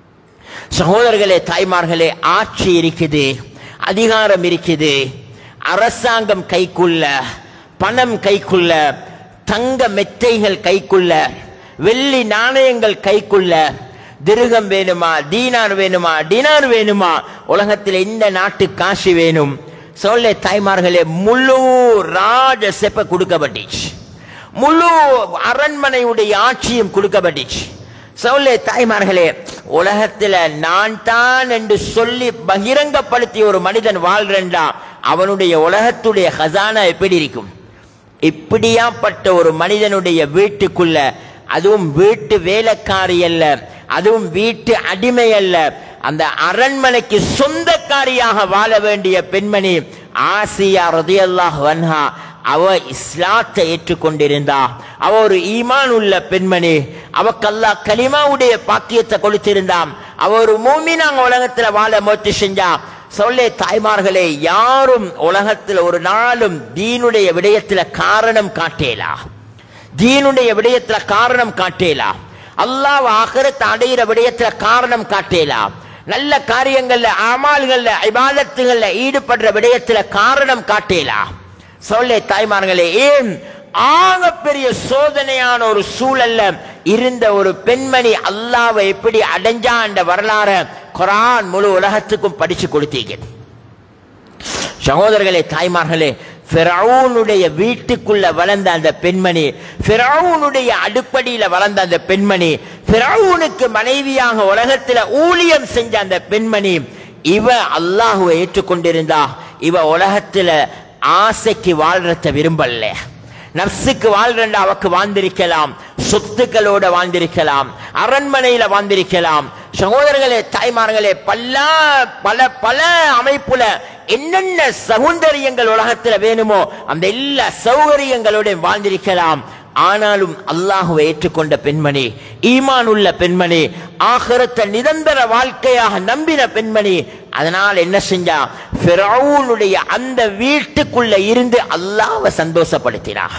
சகோதரர்களே தாய்மார்களே ஆட்சி இருக்குது அதிகாரம் இருக்குது அரசாங்கம் கைக்குள்ள பணம் கைக்குள்ள தங்க மெத்தைகள் கைக்குள்ள வெள்ளி நாணயங்கள் கைக்குள்ள திருகம் வேணுமா தீனார் வேணுமா டினார் வேணுமா உலகத்தில் இந்த நாட்டு காசு வேணும் சொல்ல தாய்மார்களே முழு ராஜ செப்ப கொடுக்கப்பட்டுச்சு முழு அரண்மனையுடைய ஆட்சியும் கொடுக்கப்பட்டுச்சு சொல்லே தாய்மார்களே உலகத்துல நான் தான் என்று சொல்லி பகிரங்கப்படுத்திய ஒரு மனிதன் வாழ்றா அவனுடைய உலகத்துடைய ஹசானா எப்படி இருக்கும் இப்படியாப்பட்ட ஒரு மனிதனுடைய வீட்டுக்குள்ள அதுவும் வீட்டு வேலைக்காரி அல்ல அதுவும் வீட்டு அடிமை அல்ல அந்த அரண்மனைக்கு சொந்தக்காரியாக வாழ வேண்டிய பெண்மணி ஆசியா ரதியல்லாஹு அன்ஹா அவ இஸ்லாத்தை ஏற்றுக்கொண்டிருந்தா அவ ஒரு ஈமான் உள்ள பெண்மணி அவக்கு அல்லாஹ் கலிமாவுடைய பாக்கியத்தை கொடுத்திருந்தாம் அவ ஒரு மூமினாங்க உலகத்துல வாழ முயற்சி செஞ்சா சொல்லே தாய்மார்களே யாரும் உலகத்துல ஒரு நாளும் தீனுடைய விடயத்துல காரணம் காட்டேலா தீனுடைய விடயத்துல காரணம் காட்டேலா அல்லாஹ் ஆகிரத்தை அடையிற விடயத்துல காரணம் காட்டேலா நல்ல காரியங்கள்ல அமால்கள்ல இபாதத்துகள்ல ஈடுபடுற விடயத்துல காரணம் காட்டேலா சொல்லே தாய்மார்களே ஏன் ஆக பெரிய சோதனையான ஒரு சூழல்ல இருந்த ஒரு பெண்மணி அல்லாவை எப்படி அடைஞ்சா என்ற வரலாற குரான் முழு உலகத்துக்கும் படிச்சு கொடுத்தீங்க சகோதரர்களே தாய்மார்களே ஃபிரௌனுடைய வீட்டுக்குள்ள வளர்ந்த அந்த பெண்மணி ஃபிரௌனுடைய அடுப்படியில வளர்ந்த அந்த பெண்மணி ஃபிரௌனுக்கு மனைவியாக உலகத்துல ஊழியம் செஞ்ச அந்த பெண்மணி இவ அல்லாஹுவை ஏற்றுக்கொண்டிருந்தா இவ உலகத்துல ஆசைக்கு வாழ்றத விரும்பல நப்சுக்கு வாழ்றண்ட அவக்கு வாழ்ந்திருக்கலாம் சொத்துக்களோட வாழ்ந்திருக்கலாம் அரண்மனையில வாழ்ந்திருக்கலாம் சகோதரர்களே தாய்மார்களே பல பல பல அமைப்புல என்னென்ன சௌந்தரியங்கள் உலகத்துல வேணுமோ அந்த எல்லா சௌகரியங்களோட வாழ்ந்திருக்கலாம் ஆனாலும் அல்லாஹுவை ஏற்றுக்கொண்ட பெண்மணி ஈமான் உள்ள பெண்மணி ஆகரத்தை நிரந்தர வாழ்க்கையாக நம்பின பெண்மணி அதனால் என்ன செஞ்சா ஃபிரௌனுடைய அந்த வீட்டுக்குள்ள இருந்து அல்லாஹ்வை சந்தோஷப்படுத்தினா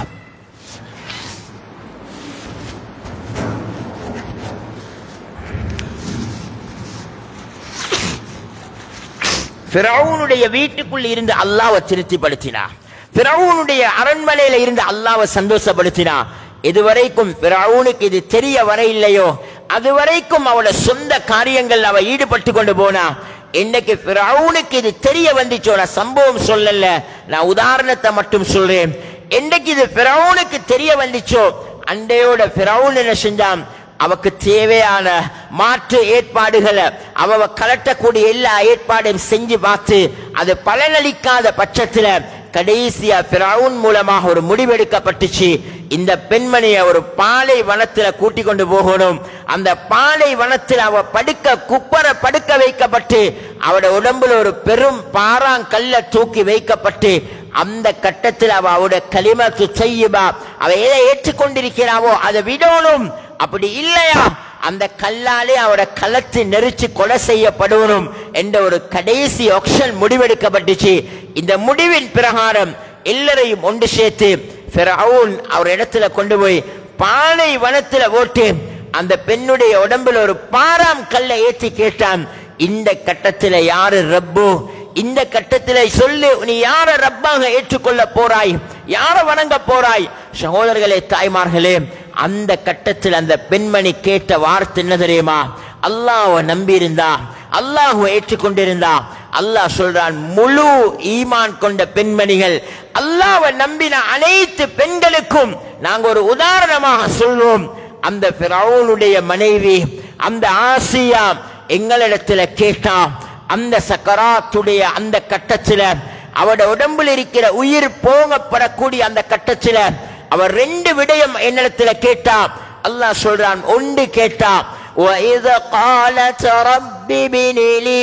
ஃபிரௌனுடைய வீட்டுக்குள்ள இருந்து அல்லாஹ்வை திருப்திப்படுத்தினா ஃபிரௌனுடைய அரண்மனையில இருந்து அல்லாஹ்வை சந்தோஷப்படுத்தினா இதுவரைக்கும் ஃபிரௌனுக்கு இது தெரிய வர இல்லையோ அதுவரைக்கும் அவளோட சொந்த காரியங்கள் அவ ஈடுபட்டு கொண்டு போனா இன்னைக்கு ஃபிரௌனுக்கு இது தெரிய வந்துச்சோ நான் சம்பவம் சொல்லல நான் உதாரணத்தை மட்டும் சொல்றேன் என்னைக்கு இது ஃபிரௌனுக்கு தெரிய வந்துச்சோ அண்டையோட ஃபிரௌன் என்ன செஞ்சான் அவக்கு தேவையான மாற்று ஏற்பாடுகளை அவ கலட்டக்கூடிய எல்லா ஏற்பாடையும் செஞ்சு பார்த்து அது பலனளிக்காத பட்சத்துல கடைசியா பிரவுன் மூலமாக ஒரு முடிவெடுக்கப்பட்டுச்சு இந்த பெண்மணியை ஒரு பாலை வனத்துல கூட்டி கொண்டு போகணும் அந்த பாலை வனத்தில் அவ படுக்க குப்பர படுக்க வைக்கப்பட்டு அவட உடம்புல ஒரு பெரும் பாறாங்கல்ல தூக்கி வைக்கப்பட்டு அந்த கட்டத்தில் அவ அவருடைய களிமத்து செய்யுபா அவ எதை ஏற்றுக்கொண்டிருக்கிறாவோ அதை விடணும் அப்படி இல்லையா அந்த கல்லாலே அவட களத்து நெரிச்சு கொலை செய்யப்படணும் என்ற ஒரு கடைசி ஆப்ஷன் முடிவெடுக்கப்பட்டுச்சு இந்த முடிவின் பிரகாரம் எல்லாரையும் ஒன்று சேர்த்து ஃபிரௌன் அவர் இடத்துல கொண்டு போய் பானை வனத்துல ஓட்டு அந்த பெண்ணுடைய உடம்புல ஒரு பாராம் கல்லை ஏற்றி கேட்டான் இந்த கட்டத்துல யாரு ரப்பு இந்த கட்டத்தில் சொல்லு நீ யார ரப்பாக ஏற்றுக்கொள்ள போறாய் யார வணங்க போறாய் சகோதரர்களே தாய்மார்களே அந்த கட்டத்தில் அந்த பெண்மணி கேட்ட வார்த்தை என்ன தெரியுமா அல்லாஹ்வை நம்பி இருந்தா அல்லாஹ்வை ஏற்றுக்கொண்டிருந்தா அல்லாஹ் சொல்றான் முழு ஈமான் கொண்ட பெண்மணிகள் அல்லாஹ்வை நம்பின அனைத்து பெண்களுக்கும் நாங்க ஒரு உதாரணமாக சொல்வோம் அந்த ஃபிரௌனுடைய மனைவி அந்த ஆசியா எங்களிடத்துல கேட்டா அந்த சக்கராத்துடைய அந்த கட்டத்துல அவட உடம்பில் இருக்கிற உயிர் போகப்படக்கூடிய அந்த கட்டத்துல அவர் ரெண்டு விடயம் என்னிடத்துல கேட்டா அல்லாஹ் சொல்றான் ஒன்று கேட்டா وَإِذْ قَالَتْ رَبِّ ابْنِ لِي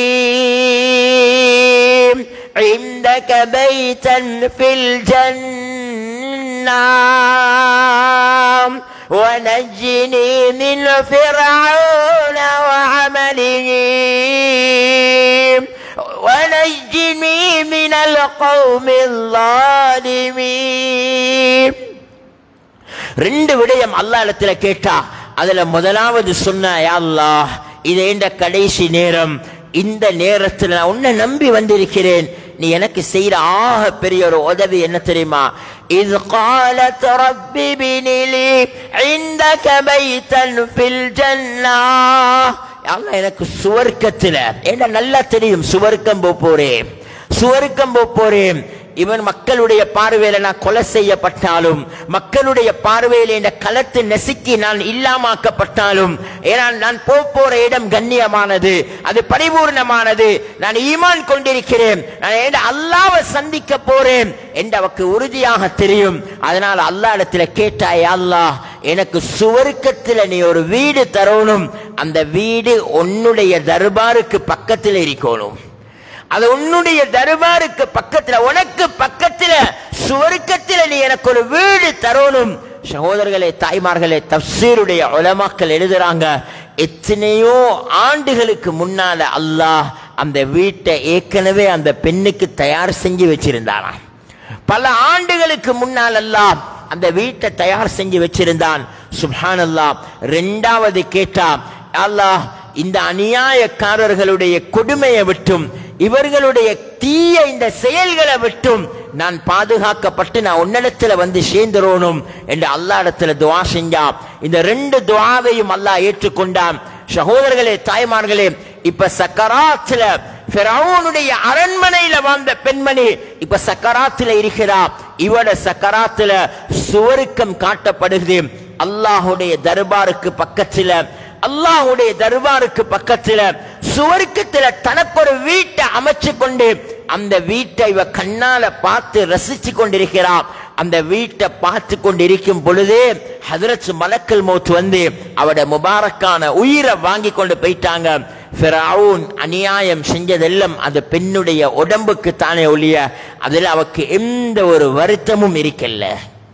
عِندَكَ بَيْتًا فِي الْجَنَّةِ ونجني من فرعون وعمله ونجني من القوم الظالمين ரெண்டு விடயம் அல்லா இடத்துல கேட்டா அதுல முதலாவது சொன்ன யா அல்லாஹ் இது என்ற கடைசி நேரம் இந்த நேரத்தில் நான் உன்னை நம்பி வந்திருக்கிறேன் நீ எனக்கு செய்யற ஆக பெரிய ஒரு உதவி என்ன தெரியுமா இது قالت رب ابن لي عندك بيتا في الجنة அல்லாஹ் எனக்கு சுவர்க்கத்துல என்ன நல்லா தெரியும் சுவர்க்கம் போக போறேன் சுவர்க்கம் போக போறேன் இவன் மக்களுடைய பார்வையில நான் கொலை செய்யப்பட்டாலும் மக்களுடைய பார்வையில இந்த களத்து நெசுக்கி நான் இல்லாமாக்கப்பட்டாலும் ஏன்னா நான் போக போற இடம் கண்ணியமானது அது பரிபூர்ணமானது நான் ஈமான் கொண்டிருக்கிறேன் நான் ஏன் அல்லாவை சந்திக்க போறேன் என்று அவக்கு உறுதியாக தெரியும் அதனால் அல்லா இடத்துல கேட்டாய் அல்லாஹ் எனக்கு சுவர்க்கத்தில் நீ ஒரு வீடு தரணும் அந்த வீடு உன்னுடைய தர்பாருக்கு பக்கத்தில் இருக்கணும் அது உன்னுடைய தர்பாருக்கு பக்கத்துல உனக்கு பக்கத்துல சுவர்க்கத்துல நீ எனக்கு ஒரு வீடு தரணும் சகோதரர்களே தாய்மார்களே தப்சீருடைய உலமாக்கள் எழுதுறாங்க எத்தனையோ ஆண்டுகளுக்கு முன்னால அல்லாஹ் அந்த வீட்டை ஏற்கனவே அந்த பெண்ணுக்கு தயார் செஞ்சு வச்சிருந்தாராம் பல ஆண்டுகளுக்கு முன்னால் அல்லாஹ் அந்த வீட்டை தயார் செஞ்சு வச்சிருந்தான் சுப்ஹான் அல்லாஹ் ரெண்டாவது கேட்டா அல்லாஹ் இந்த அநியாயக்காரர்களுடைய கொடுமையை விட்டும் இவர்களுடைய தீய இந்த செயல்களை விட்டும் நான் பாதுகாக்கப்பட்டு நான் உன்னிடத்துல வந்து சேர்ந்துரோனும் என்று அல்லா இடத்துல துவா செஞ்சான் இந்த ரெண்டு துவாவையும் அல்லாஹ் ஏற்றுக்கொண்டான் சகோதரர்களே தாய்மார்களே இப்ப சக்கராத்துல பிறவுனுடைய அரண்மனையில வாழ்ந்த பெண்மணி இப்ப சக்கராத்துல இருக்கிறா இவட சக்கராத்துல சுவருக்கம் காட்டப்படுகிறது அல்லாஹுடைய தர்பாருக்கு பக்கத்துல அல்லாஹுடைய தர்பாருக்கு பக்கத்துல சுவர்க்கத்துல தனக்கு ஒரு வீட்டை அமைச்சு கொண்டு அந்த வீட்டை இவ கண்ணால பார்த்து ரசிச்சு கொண்டிருக்கிறான் அந்த வீட்டை பார்த்து கொண்டிருக்கும் பொழுது ஹதரத் மலக்கல் மௌத் வந்து அவட முபாரக்கான உயிரை வாங்கி கொண்டு போயிட்டாங்க ஃபிரவுன் அநியாயம் செஞ்சதெல்லாம் அந்த பெண்ணுடைய உடம்புக்கு தானே ஒழிய அதில் அவக்கு எந்த ஒரு வருத்தமும் இருக்கல்ல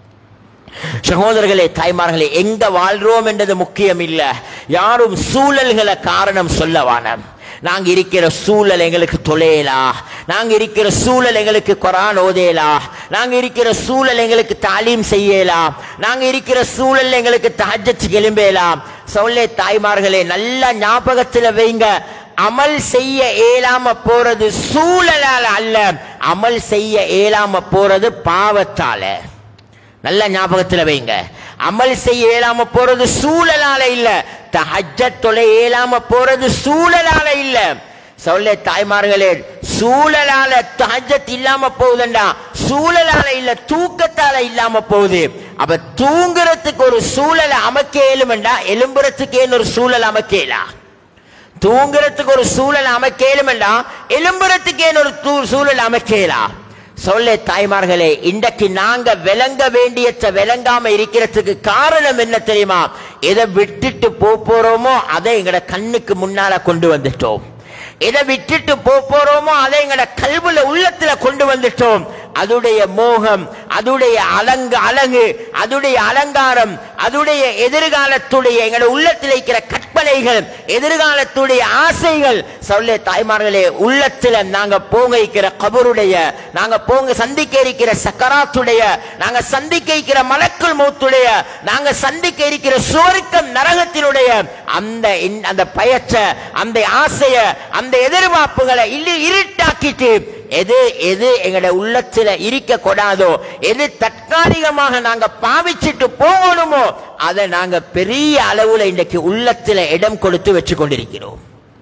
சகோதரர்களே தாய்மார்களே எங்க வாழ்றோம் என்றது முக்கியம் இல்ல யாரும் சூழல்களை காரணம் சொல்லவான நாங்க இருக்கிற சூழல் எங்களுக்கு தொலையலா நாங்க இருக்கிற சூழல் எங்களுக்கு குரான் ஓதேலா நாங்க இருக்கிற சூழல் எங்களுக்கு தாலீம் செய்யலாம் நாங்க இருக்கிற சூழல் எங்களுக்கு தஹஜத்து எலும்பேலாம் சொல்லே தாய்மார்களே நல்ல ஞாபகத்துல வைங்க அமல் செய்ய இயலாம போறது சூழலால அல்ல அமல் செய்ய இயலாம போறது பாவத்தால நல்ல ஞாபகத்துல வைங்க அமல் செய்ய இயலாம போறது சூழலால இல்ல தஹஜத் தொலை இயலாம போறது சூழலால இல்ல சொல்ல தாய்மார்களே சூழலால தஹஜத் இல்லாம போகுதுண்டா சூழலால இல்ல தூக்கத்தால இல்லாம போகுது அப்ப தூங்குறதுக்கு ஒரு சூழலை அமைக்க இயலுமெண்டா எலும்புறதுக்கு ஏன் ஒரு சூழல் அமைக்கலா தூங்குறதுக்கு ஒரு சூழல் அமைக்கலுமெண்டா எலும்புறதுக்கு ஏன் ஒரு தூ- சூழல் அமைக்கலாம் சொல்ல தாய்மார்களே இன்றைக்கு நாங்க விளங்க வேண்டியத விளங்காம இருக்கிறதுக்கு காரணம் என்ன தெரியுமா எதை விட்டுட்டு போப் போறோமோ அதை எங்கட கண்ணுக்கு முன்னால கொண்டு வந்துட்டோம் எதை விட்டுட்டு போப் போறோமோ அதை எங்கட கல்வில உள்ளத்துல கொண்டு வந்துட்டோம் அதுடைய மோகம் அதுடைய அலங்கு அழகு அதுடைய அலங்காரம் அதுடைய எதிர்காலத்துடைய எங்கட உள்ளத்தில் இருக்கிற கற்பனைகள் எதிர்காலத்துடைய ஆசைகள் சொல்ல தாய்மார்களே உள்ளத்துல நாங்க போங்க இருக்கிற கபருடைய நாங்க போங்க சந்திக்க இருக்கிற சக்கராத்துடைய நாங்க சந்திக்க இருக்கிற மலக்குள் மூத்துடைய நாங்க சந்திக்க இருக்கிற சுவர்க்கம் நரகத்தினுடைய அந்த இன்- அந்த பயற்ற அந்த ஆசைய அந்த எதிர்பார்ப்புகளை இல்லி இருட்டாக்கிட்டு எது எது எங்கட உள்ளத்துல இருக்க கூடாதோ எது தற்காலிகமாக நாங்க பாவிச்சிட்டு போகணுமோ அதை நாங்க பெரிய அளவுல இன்றைக்கு உள்ளத்துல இடம் கொடுத்து வச்சு கொண்டிருக்கிறோம்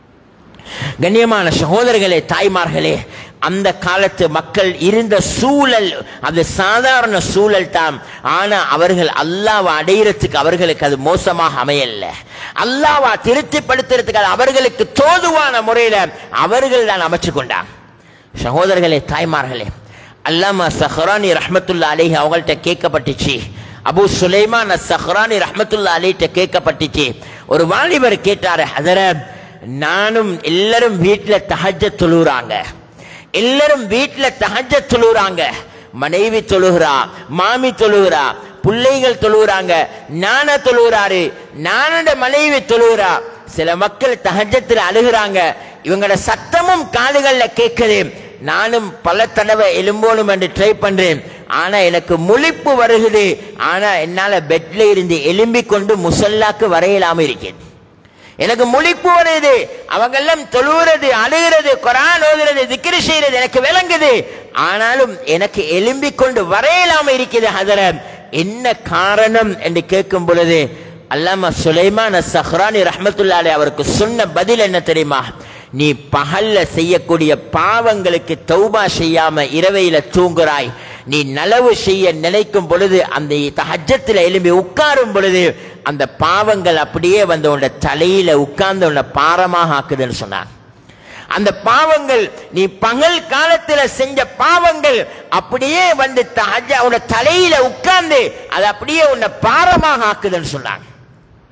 கண்ணியமான சகோதரர்களே தாய்மார்களே அந்த காலத்து மக்கள் இருந்த சூழல் அது சாதாரண சூழல் தான் ஆனா அவர்கள் அல்லாவை அடையிறதுக்கு அவர்களுக்கு அது மோசமாக அமையல அல்லாவா திருப்திப்படுத்துறதுக்கு அது அவர்களுக்கு தோதுவான முறையில அவர்கள் தான் அமைச்சு கொண்டாங்க சகோதரர்களே தாய்மார்களே அல்லாமா சஹ்ரானி ரஹ்மத்துல்லா அலைஹி அவங்கள்ட்ட கேட்கப்பட்டுச்சு அபு சுலைமான் சஹ்ரானி ரஹ்மத்துல்லா அலைகிட்ட கேட்கப்பட்டுச்சு ஒரு வாலிபர் கேட்டாரு ஹதரத் நானும் எல்லாரும் வீட்டுல தஹஜ்ஜ தொழுறாங்க எல்லாரும் வீட்டுல தஹஜ்ஜ தொழுறாங்க மனைவி தொழுகிறா மாமி தொழுகிறா பிள்ளைகள் தொழுகிறாங்க நான தொழுகிறாரு நானோட மனைவி தொழுகிறா சில மக்கள் தஹஜத்தில் அழுகிறாங்க இவங்களோட சத்தமும் காதுகள்ல கேட்குது நானும் பல தடவை எலும்போணும் என்று ட்ரை பண்றேன் ஆனா எனக்கு முழிப்பு வருகுது ஆனா என்னால பெட்ல இருந்து எலும்பிக் கொண்டு முசல்லாக்கு வரையலாம இருக்கேன் எனக்கு முழிப்பு வருது அவங்க எல்லாம் தொழுகிறது அழுகிறது குரான் ஓதுறது திக்ரு செய்யறது எனக்கு விளங்குது ஆனாலும் எனக்கு எலும்பிக் கொண்டு வரையலாம இருக்குது ஹதரத் என்ன காரணம் என்று கேட்கும் பொழுது அல்லாம சுலைமான் சஹ்ரானி ரஹ்மத்துல்லாலே அவருக்கு சொன்ன பதில் என்ன தெரியுமா நீ பகல்ல செய்யக்கூடிய பாவங்களுக்கு தௌபா செய்யாம இரவையில தூங்குறாய் நீ நலவு செய்ய நினைக்கும் பொழுது அந்த தஹஜத்துல எழும்பி உட்காரும் பொழுது அந்த பாவங்கள் அப்படியே வந்து உன்னோட தலையில உட்கார்ந்து உன்னை பாரமாக ஆக்குதுன்னு சொன்னாங்க அந்த பாவங்கள் நீ பகல் காலத்துல செஞ்ச பாவங்கள் அப்படியே வந்து தஹஜ உன்னோட தலையில உட்கார்ந்து அது அப்படியே உன்னை பாரமாக ஆக்குதுன்னு சொன்னாங்க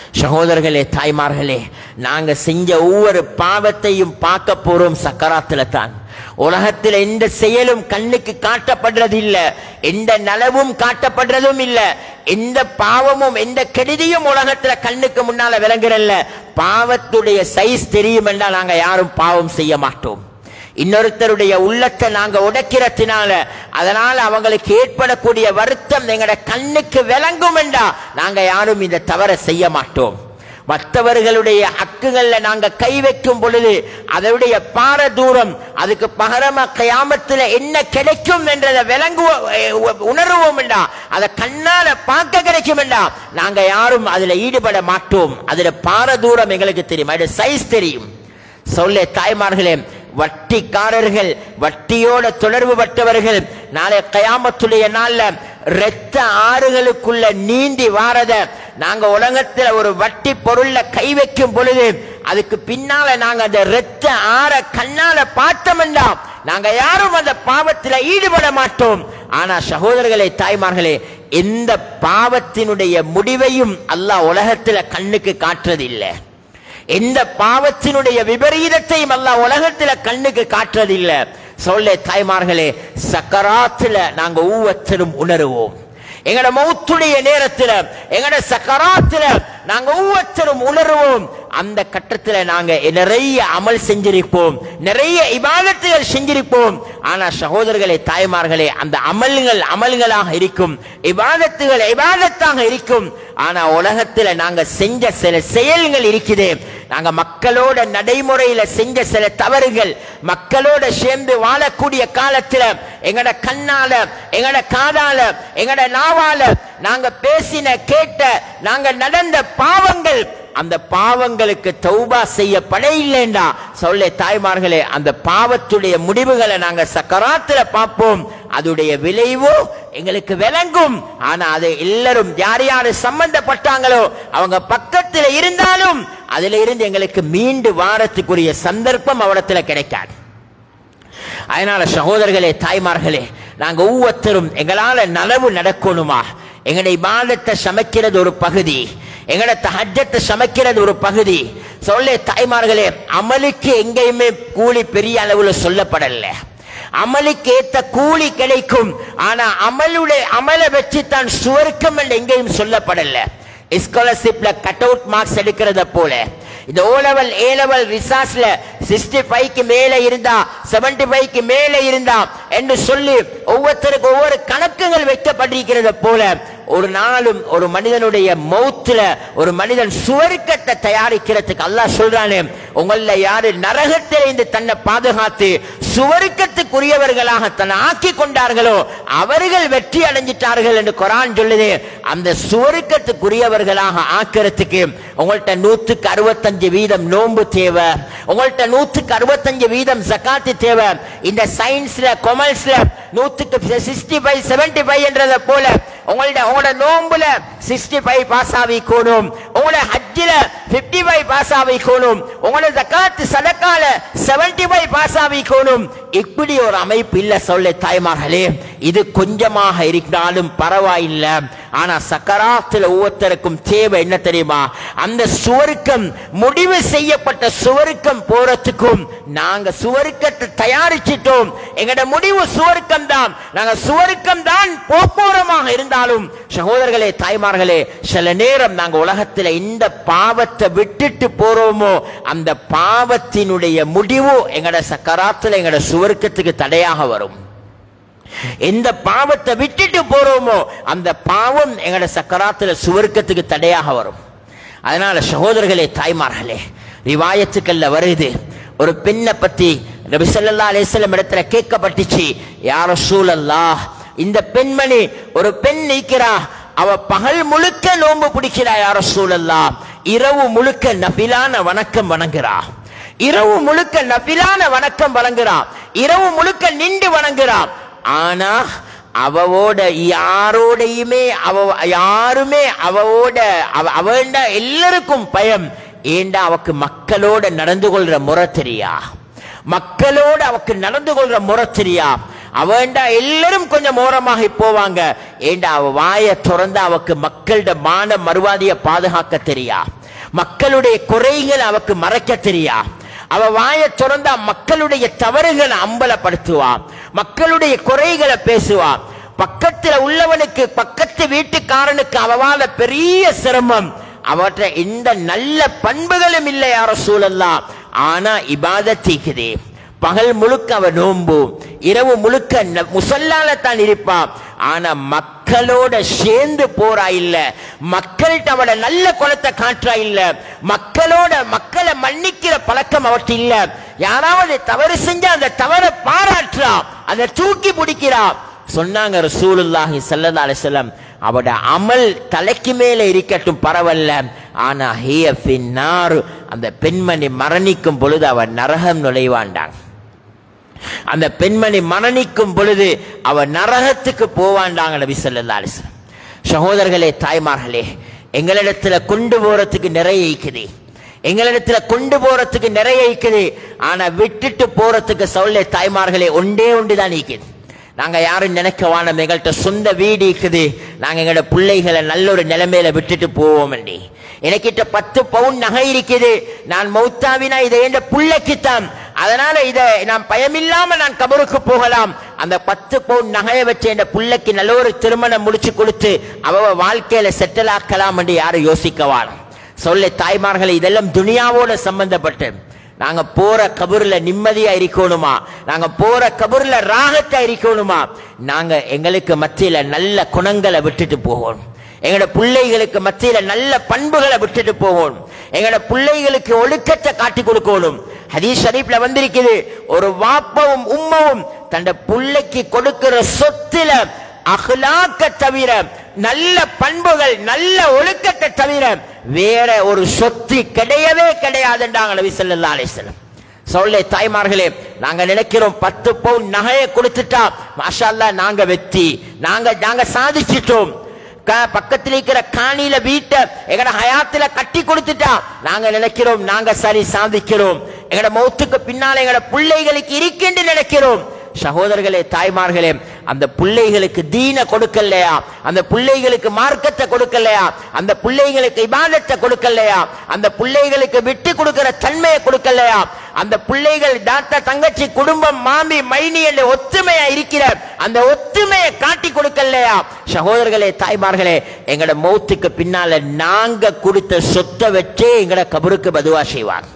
சகோதரர்களே தாய்மார்களே நாங்க செஞ்ச ஒவ்வொரு பாவத்தையும் பார்க்க போறோம் சக்கராத்துல தான் உலகத்தில் எந்த செயலும் கண்ணுக்கு காட்டப்படுறது இல்ல எந்த நலவும் காட்டப்படுறதும் இல்ல எந்த பாவமும் எந்த கெடுதியும் உலகத்துல கண்ணுக்கு முன்னால விளங்குறல்ல பாவத்துடைய சைஸ் தெரியும் என்றால் நாங்க யாரும் பாவம் செய்ய மாட்டோம் இன்னொருத்தருடைய உள்ளத்தை நாங்க உடைக்கிறதுனால அதனால அவங்களுக்கு ஏற்படக்கூடிய வருத்தம் எங்கட கண்ணுக்கு விளங்கும் என்றா நாங்க யாரும் இந்த தவறை செய்ய மாட்டோம் மற்றவர்களுடைய ஹக்குகள்ல நாங்க கை வைக்கும் பொழுது அதனுடைய பார தூரம் அதுக்கு பகரமா கயாமத்துல என்ன கிடைக்கும் என்றதை விளங்குவோம் உணர்வோம் என்றா அதை கண்ணால பார்க்க கிடைக்கும் என்றா நாங்க யாரும் அதுல ஈடுபட மாட்டோம் அதுல பார தூரம் எங்களுக்கு தெரியும் அதோட சைஸ் தெரியும் சொல்ல தாய்மார்களே வட்டிக்காரர்கள் வட்டியோட தொடர்பு பட்டவர்கள் நாளை கயாமத்துடைய நாள்ல இரத்த ஆறுகளுக்குள்ள நீந்தி வாரத நாங்க உலகத்துல ஒரு வட்டி பொருள்ல கை வைக்கும் பொழுது அதுக்கு பின்னால நாங்க அந்த இரத்த ஆற கண்ணால பார்த்தோம்னா நாங்க யாரும் அந்த பாவத்துல ஈடுபட மாட்டோம் ஆனா சகோதரர்களே தாய்மார்களே எந்த பாவத்தினுடைய முடிவையும் அல்லாஹ் உலகத்துல கண்ணுக்கு காட்டுறதில்லை எந்த பாவத்தினுடைய விபரீதத்தையும் அல்லாஹ் உலகத்துல கண்ணுக்கு காட்டுறதில்ல சொல்ல தாய்மார்களே சக்கராத்துல நாங்க ஒவ்வொருத்தரும் உணருவோம் எங்கட மௌத்துடைய நேரத்துல எங்கட சக்கராத்துல நாங்க ஒவ்வொருத்தரும் உணர்வோம் அந்த கட்டத்துல நாங்க நிறைய அமல் செஞ்சிருப்போம் நிறைய இபாதத்துகள் செஞ்சிருப்போம் ஆனா சகோதரர்களே தாய்மார்களே அந்த அமல்கள் அமல்களாக இருக்கும் இபாதத்துகள் இபாதத்தாக இருக்கும் ஆனா உலகத்துல நாங்க செஞ்ச சில செயல்கள் இருக்குது நாங்க மக்களோட நடைமுறையில செஞ்ச சில தவறுகள் மக்களோட சேர்ந்து வாழக்கூடிய காலத்துல எங்கட கண்ணால எங்கட காதால எங்கட நாவால நாங்க பேசின கேட்ட நாங்க நடந்த பாவங்கள் அந்த பாவங்களுக்கு தௌபா செய்யப்பட இல்லைண்டா சொல்ல தாய்மார்களே அந்த பாவத்துடைய முடிவுகளை நாங்க சக்கராத்துல பார்ப்போம் அதுடைய விளைவோ எங்களுக்கு விளங்கும் ஆனா அது எல்லாரும் யார் யாரு சம்பந்தப்பட்டாங்களோ அவங்க பக்கத்துல இருந்தாலும் அதுல இருந்து எங்களுக்கு மீண்டு வாரத்துக்குரிய சந்தர்ப்பம் அவடத்துல கிடைக்காது அதனால சகோதரர்களே தாய்மார்களே நாங்க ஒவ்வொருத்தரும் எங்களால நனவு நடக்கணுமா எங்கட இபாதத்தை சமைக்கிறது ஒரு பகுதி எங்கட தஹஜத்தை சமைக்கிறது ஒரு பகுதி சொல்ல தாய்மார்களே அமலுக்கு எங்கேயுமே கூலி பெரிய அளவுல சொல்லப்படல அமலுக்கு ஏத்த கூலி கிடைக்கும் ஆனா அமலுடைய அமலை வச்சு தான் சுவர்க்கம் என்று எங்கேயும் சொல்லப்படல ஸ்காலர்ஷிப்ல கட் அவுட் மார்க்ஸ் எடுக்கிறத போல இந்த ஓ லெவல் ஏ லெவல் ரிசார்ட்ஸ்ல சிக்ஸ்டி ஃபைவ்க்கு மேல இருந்தா செவன்டி ஃபைவ்க்கு மேல இருந்தா என்று சொல்லி ஒவ்வொருத்தருக்கு ஒவ்வொரு கணக்குகள் வைக்கப்பட்டிருக்கிறத போல ஒரு நாளும் ஒரு மனிதனுடைய மௌத்துல ஒரு மனிதன் சுவர்க்கத்தை தயாரிக்கிறதுக்கு அல்லாஹ் சொல்றானே உங்கள யாரு நரகத்திலிருந்து தன்னை பாதுகாத்து சுவர்க்கத்துக்குரியவர்களாக தன்னை ஆக்கி கொண்டார்களோ அவர்கள் வெற்றி அடைஞ்சிட்டார்கள் என்று குரான் சொல்லுது அந்த சுவர்க்கத்துக்குரியவர்களாக ஆக்கிறதுக்கு உங்கள்ட்ட நூத்துக்கு அறுபத்தஞ்சு வீதம் நோன்பு தேவை உங்கள்ட்ட நூத்துக்கு அறுபத்தஞ்சு வீதம் ஜக்காத்து தேவை இந்த சயின்ஸ்ல கொமர்ஸ்ல நூத்துக்கு சிக்ஸ்டி ஃபைவ் செவன்டி ஃபைவ் என்றதை போல உங்கள்ட்ட உங்களோட நோம்புல சிக்ஸ்டி ஃபைவ் பாஸ் ஆகிக்கணும் உங்களோட ஹஜ்ஜில பிப்டி ஃபைவ் பாஸ் ஆகிக்கணும் உங்களோட ஜக்காத்து சதக்கால செவன்டி ஃபைவ் பாஸ் ஆகிக்கணும் இப்படி ஒரு அமைப்பு இல்ல சொல்ல தாய்மார்களே இது கொஞ்சமாக இருந்தாலும் பரவாயில்லை ஆனா சக்கராத்துல ஒவ்வொருத்தருக்கும் தேவை என்ன தெரியுமா அந்த சுவருக்கம் முடிவு செய்யப்பட்ட சுவருக்கம் போறதுக்கும் நாங்க சுவருக்கத்தை தயாரிச்சிட்டோம் எங்கட முடிவு சுவருக்கம் தான் நாங்க சுவருக்கம் தான் போக்குவரமாக இருந்தாலும் சகோதரர்களே தாய்மார்களே சில நேரம் நாங்க உலகத்துல இந்த பாவத்தை விட்டுட்டு போறோமோ அந்த பாவத்தினுடைய முடிவு எங்கட சக்கராத்துல எங்கட சுவர்க்கத்துக்கு தடையாக வரும் எந்த பாவத்தை விட்டுட்டு போறோமோ அந்த பாவம் எங்கட சக்கராத்துல சுவர்க்கத்துக்கு தடையாக வரும் அதனால சகோதரர்களே தாய்மார்களே ரிவாயத்துக்கள்ல வருது ஒரு பெண்ணை பத்தி நபி ஸல்லல்லாஹு அலைஹி வஸல்லம் இடத்துல கேட்கப்பட்டுச்சு யார சூழல்லா இந்த பெண்மணி ஒரு பெண் நிற்கிறா அவ பகல் முழுக்க நோன்பு பிடிக்கிறா யார சூழல்லா இரவு முழுக்க நபிலான வணக்கம் வணங்குறா இரவு முழுக்க நபிலான வணக்கம் வழங்குறா இரவு முழுக்க நின்று வணங்குறா ஆனா அவவோட யாரோடையுமே அவ யாருமே அவவோட அவ அவன்ட எல்லாருக்கும் பயம் ஏண்டா அவக்கு மக்களோட நடந்து கொள்ற முறை தெரியா மக்களோட அவக்கு நடந்து கொள்ற முறை தெரியா அவன்டா எல்லாரும் கொஞ்சம் ஓரமாக போவாங்க ஏண்டா அவ வாயை திறந்து அவக்கு மக்களோட மான மறுவாதிய பாதுகாக்க தெரியா மக்களுடைய குறைகளை அவக்கு மறைக்க தெரியா அவ வாயை திறந்தா மக்களுடைய தவறுகளை அம்பலப்படுத்துவா மக்களுடைய குறைகளை பேசுவா பக்கத்துல உள்ளவனுக்கு பக்கத்து வீட்டுக்காரனுக்கு அவவாத பெரிய சிரமம் அவற்றை எந்த நல்ல பண்புகளும் இல்லை யார சூழல்லாம் ஆனா இபாதத்திக்குதே பகல் முழுக்க அவ நோம்பு இரவு முழுக்க ந- முசல்லால தான் இருப்பான் ஆனா மக்களோட சேர்ந்து போறா இல்ல மக்கள்கிட்ட அவட நல்ல குணத்தை காட்டுறா இல்ல மக்களோட மக்களை மன்னிக்கிற பழக்கம் அவற்றை இல்ல யாராவது தவறு செஞ்சா அந்த தவறை பாராட்டுறா அதை தூக்கி பிடிக்கிறா சொன்னாங்க ரசூலுல்லாஹி ஸல்லல்லாஹு அலைஹி வஸல்லம் அவட அமல் தலைக்கு மேல இருக்கட்டும் பரவல்ல ஆனா ஹிய ஃபின்னார் அந்த பெண்மணி மரணிக்கும் பொழுது அவன் நரகம் நுழைவாண்டாங்க அந்த பெண்மணி மரணிக்கும் பொழுது அவ நரகத்துக்கு போவாண்டாங்க நபி ஸல்லல்லாஹு அலைஹி வஸல்லம் சகோதரர்களே தாய்மார்களே எங்களிடத்துல கொண்டு போறதுக்கு நிறைய இருக்குது எங்களிடத்துல கொண்டு போறதுக்கு நிறைய இருக்குது ஆனா விட்டுட்டு போறதுக்கு சொல்ல தாய்மார்களே ஒன்றே ஒன்று தான் இருக்குது நாங்க யாரும் நினைக்க வானம் எங்கள்கிட்ட சொந்த வீடு இருக்குது நாங்க எங்களோட பிள்ளைகளை நல்ல ஒரு நிலைமையில விட்டுட்டு போவோம் எனக்கிட்ட பத்து பவுன் நகை இருக்குது நான் மௌத்தாவினா இதை என்ற பிள்ளைக்குத்தான் அதனால இதை நான் பயமில்லாம நான் கபருக்கு போகலாம் அந்த பத்து பவுன் நகையை வச்சு என் பிள்ளைக்கு நல்ல ஒரு திருமணம் முடிச்சு கொடுத்து அவ வாழ்க்கையில செட்டில் ஆக்கலாம் என்று யாரும் யோசிக்கவானும் சொல்ல தாய்மார்களே இதெல்லாம் துனியாவோட சம்பந்தப்பட்டு நாங்க போற கபூர்ல நிம்மதியா இருக்கணுமா நாங்க போற கபூர்ல ராகத்தா இருக்கணுமா நாங்க எங்களுக்கு மத்தியில நல்ல குணங்களை விட்டுட்டு போகணும் எங்களோட பிள்ளைகளுக்கு மத்தியில நல்ல பண்புகளை விட்டுட்டு போகணும் எங்களோட பிள்ளைகளுக்கு ஒழுக்கத்தை காட்டி கொடுக்கணும் ஹதீஸ் ஷரீஃப்ல வந்திருக்குது ஒரு வாப்பவும் உம்மவும் தன்னை பிள்ளைக்கு கொடுக்கிற சொத்துல அஹ்லாக்க தவிர நல்ல பண்புகள் நல்ல ஒழுக்கத்தை தவிர வேற ஒரு சொத்து கிடையவே கிடையாதுன்றாங்க நபி ஸல்லல்லாஹு அலைஹி வஸல்லம் சொல்லே தாய்மார்களே நாங்க நினைக்கிறோம் பத்து பவுன் நகையை கொடுத்துட்டா மாஷா அல்லாஹ் நாங்க வெற்றி நாங்க நாங்க சாதிச்சிட்டோம் க- பக்கத்துல இருக்கிற காணியில வீட்டை எங்கட ஹயாத்துல கட்டி கொடுத்துட்டா நாங்க நினைக்கிறோம் நாங்க சரி சாதிக்கிறோம் எங்கட மௌத்துக்கு பின்னால எங்கட பிள்ளைகளுக்கு இருக்கின்ற நினைக்கிறோம் சகோதரர்களே தாய்மார்களே அந்த பிள்ளைகளுக்கு தீன கொடுக்கலையா அந்த பிள்ளைகளுக்கு மார்க்கத்தை கொடுக்கலையா அந்த பிள்ளைகளுக்கு இபாதத்தை கொடுக்கலையா அந்த பிள்ளைகளுக்கு விட்டு கொடுக்கிற தன்மையை கொடுக்கலையா அந்த பிள்ளைகள் தாத்தா தங்கச்சி குடும்பம் மாமி மைனி என்ற ஒத்துமையா இருக்கிற அந்த ஒத்துமையை காட்டி கொடுக்கலையா சகோதரர்களே தாய்மார்களே எங்கட மௌத்துக்கு பின்னால நாங்க கொடுத்த சொத்தை வச்சே எங்கட கபருக்கு பதுவா செய்வாங்க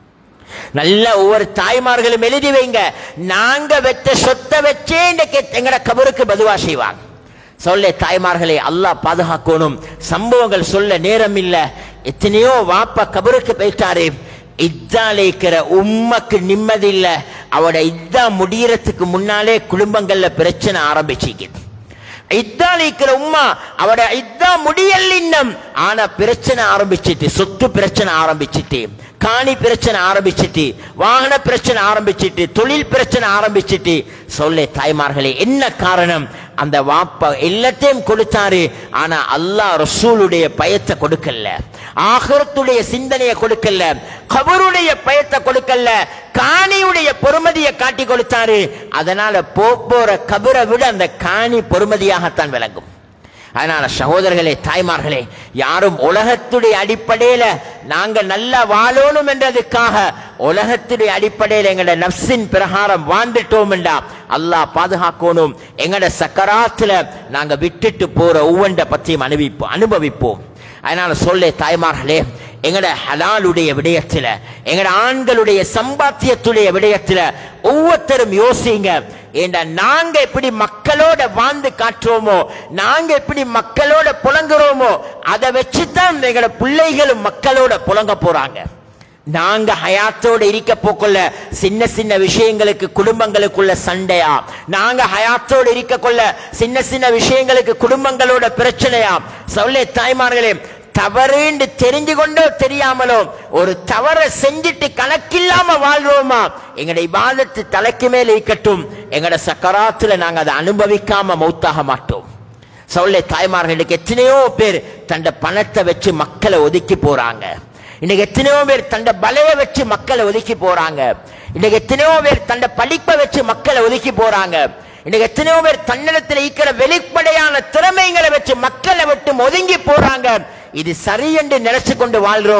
நல்ல ஒவ்வொரு தாய்மார்களும் எழுதி வைங்க நாங்க வெச்ச சொத்தை வச்சே இன்னைக்கு எங்கட கபருக்கு பதுவா செய்வாங்க சொல்ல தாய்மார்களே அல்லாஹ் பாதுகாக்கணும் சம்பவங்கள் சொல்ல நேரம் இல்ல எத்தனையோ வாப்பா கபருக்கு போயிட்டாரு இத்தால இருக்கிற உம்மக்கு நிம்மதி இல்ல அவட இத்தா முடியறதுக்கு முன்னாலே குடும்பங்கள்ல பிரச்சனை ஆரம்பிச்சிக்குது இதான் இருக்கிற உம்மா அவட இதான் முடியல் இன்னம் ஆனா பிரச்சனை ஆரம்பிச்சிட்டு சொத்து பிரச்சனை ஆரம்பிச்சிட்டு காணி பிரச்சனை ஆரம்பிச்சிட்டு வாகன பிரச்சனை ஆரம்பிச்சிட்டு தொழில் பிரச்சனை ஆரம்பிச்சிட்டு சொல்ல தாய்மார்களே என்ன காரணம் அந்த வாப்பா எல்லாத்தையும் கொடுத்தாரு ஆனா அல்லாஹ் ரசூலுடைய பயத்தை கொடுக்கல ஆகரத்துடைய சிந்தனையை கொடுக்கல கபருடைய பயத்தை கொடுக்கல காணியுடைய பொறுமதியை காட்டி கொடுத்தாரு அதனால போ- போற கபரை விட அந்த காணி பொறுமதியாகத்தான் விளங்கும் அதனால சகோதரர்களே தாய்மார்களே யாரும் உலகத்துடைய அடிப்படையில நாங்க நல்லா வாழணும் என்றதுக்காக உலகத்துடைய அடிப்படையில் எங்கட நப்சின் பிரகாரம் வாழ்ந்துட்டோம் என்றா அல்லாஹ் பாதுகாக்கணும் எங்கட சக்கராத்துல நாங்க விட்டுட்டு போற ஒவ்வொன்றை பற்றியும் அனுபவிப்போம் அனுபவிப்போம் அதனால சொல்ல தாய்மார்களே எங்கட ஹலாலுடைய விடயத்துல எங்கட ஆண்களுடைய சம்பாத்தியத்துடைய விடயத்துல ஒவ்வொருத்தரும் யோசிங்க ஏண்டா நாங்க எப்படி மக்களோட வாழ்ந்து காட்டுறோமோ நாங்க எப்படி மக்களோட புலங்குறோமோ அதை வச்சுதான் எங்கட பிள்ளைகளும் மக்களோட புலங்க போறாங்க நாங்க ஹயாத்தோட இருக்க போக்குள்ள சின்ன சின்ன விஷயங்களுக்கு குடும்பங்களுக்குள்ள சண்டையா நாங்க ஹயாத்தோட இருக்க கொள்ள சின்ன சின்ன விஷயங்களுக்கு குடும்பங்களோட பிரச்சனையா சொல்லே தாய்மார்களே தவறுன்னு தெரிஞ்சு கொண்டோ தெரியாமலோ ஒரு தவறை செஞ்சுட்டு கணக்கில்லாம வாழ்வோமா எங்கட இபாதத்து தலைக்கு மேல இருக்கட்டும் எங்கட சக்கராத்துல நாங்க அதை அனுபவிக்காம மௌத்தாக மாட்டோம் சொல்ல தாய்மார்களுக்கு எத்தனையோ பேர் தண்ட பணத்தை வச்சு மக்களை ஒதுக்கி போறாங்க இன்னைக்கு எத்தனையோ பேர் தண்ட பலைய வச்சு மக்களை ஒதுக்கி போறாங்க இன்னைக்கு எத்தனையோ பேர் தண்ட படிப்பை வச்சு மக்களை ஒதுக்கி போறாங்க இன்னைக்கு எத்தனையோ பேர் தன்னிடத்தில் இருக்கிற வெளிப்படையான திறமைகளை வச்சு மக்களை விட்டு ஒதுங்கி போறாங்க இது சரி என்று நினைச்சு கொண்டு வாழ்றோம்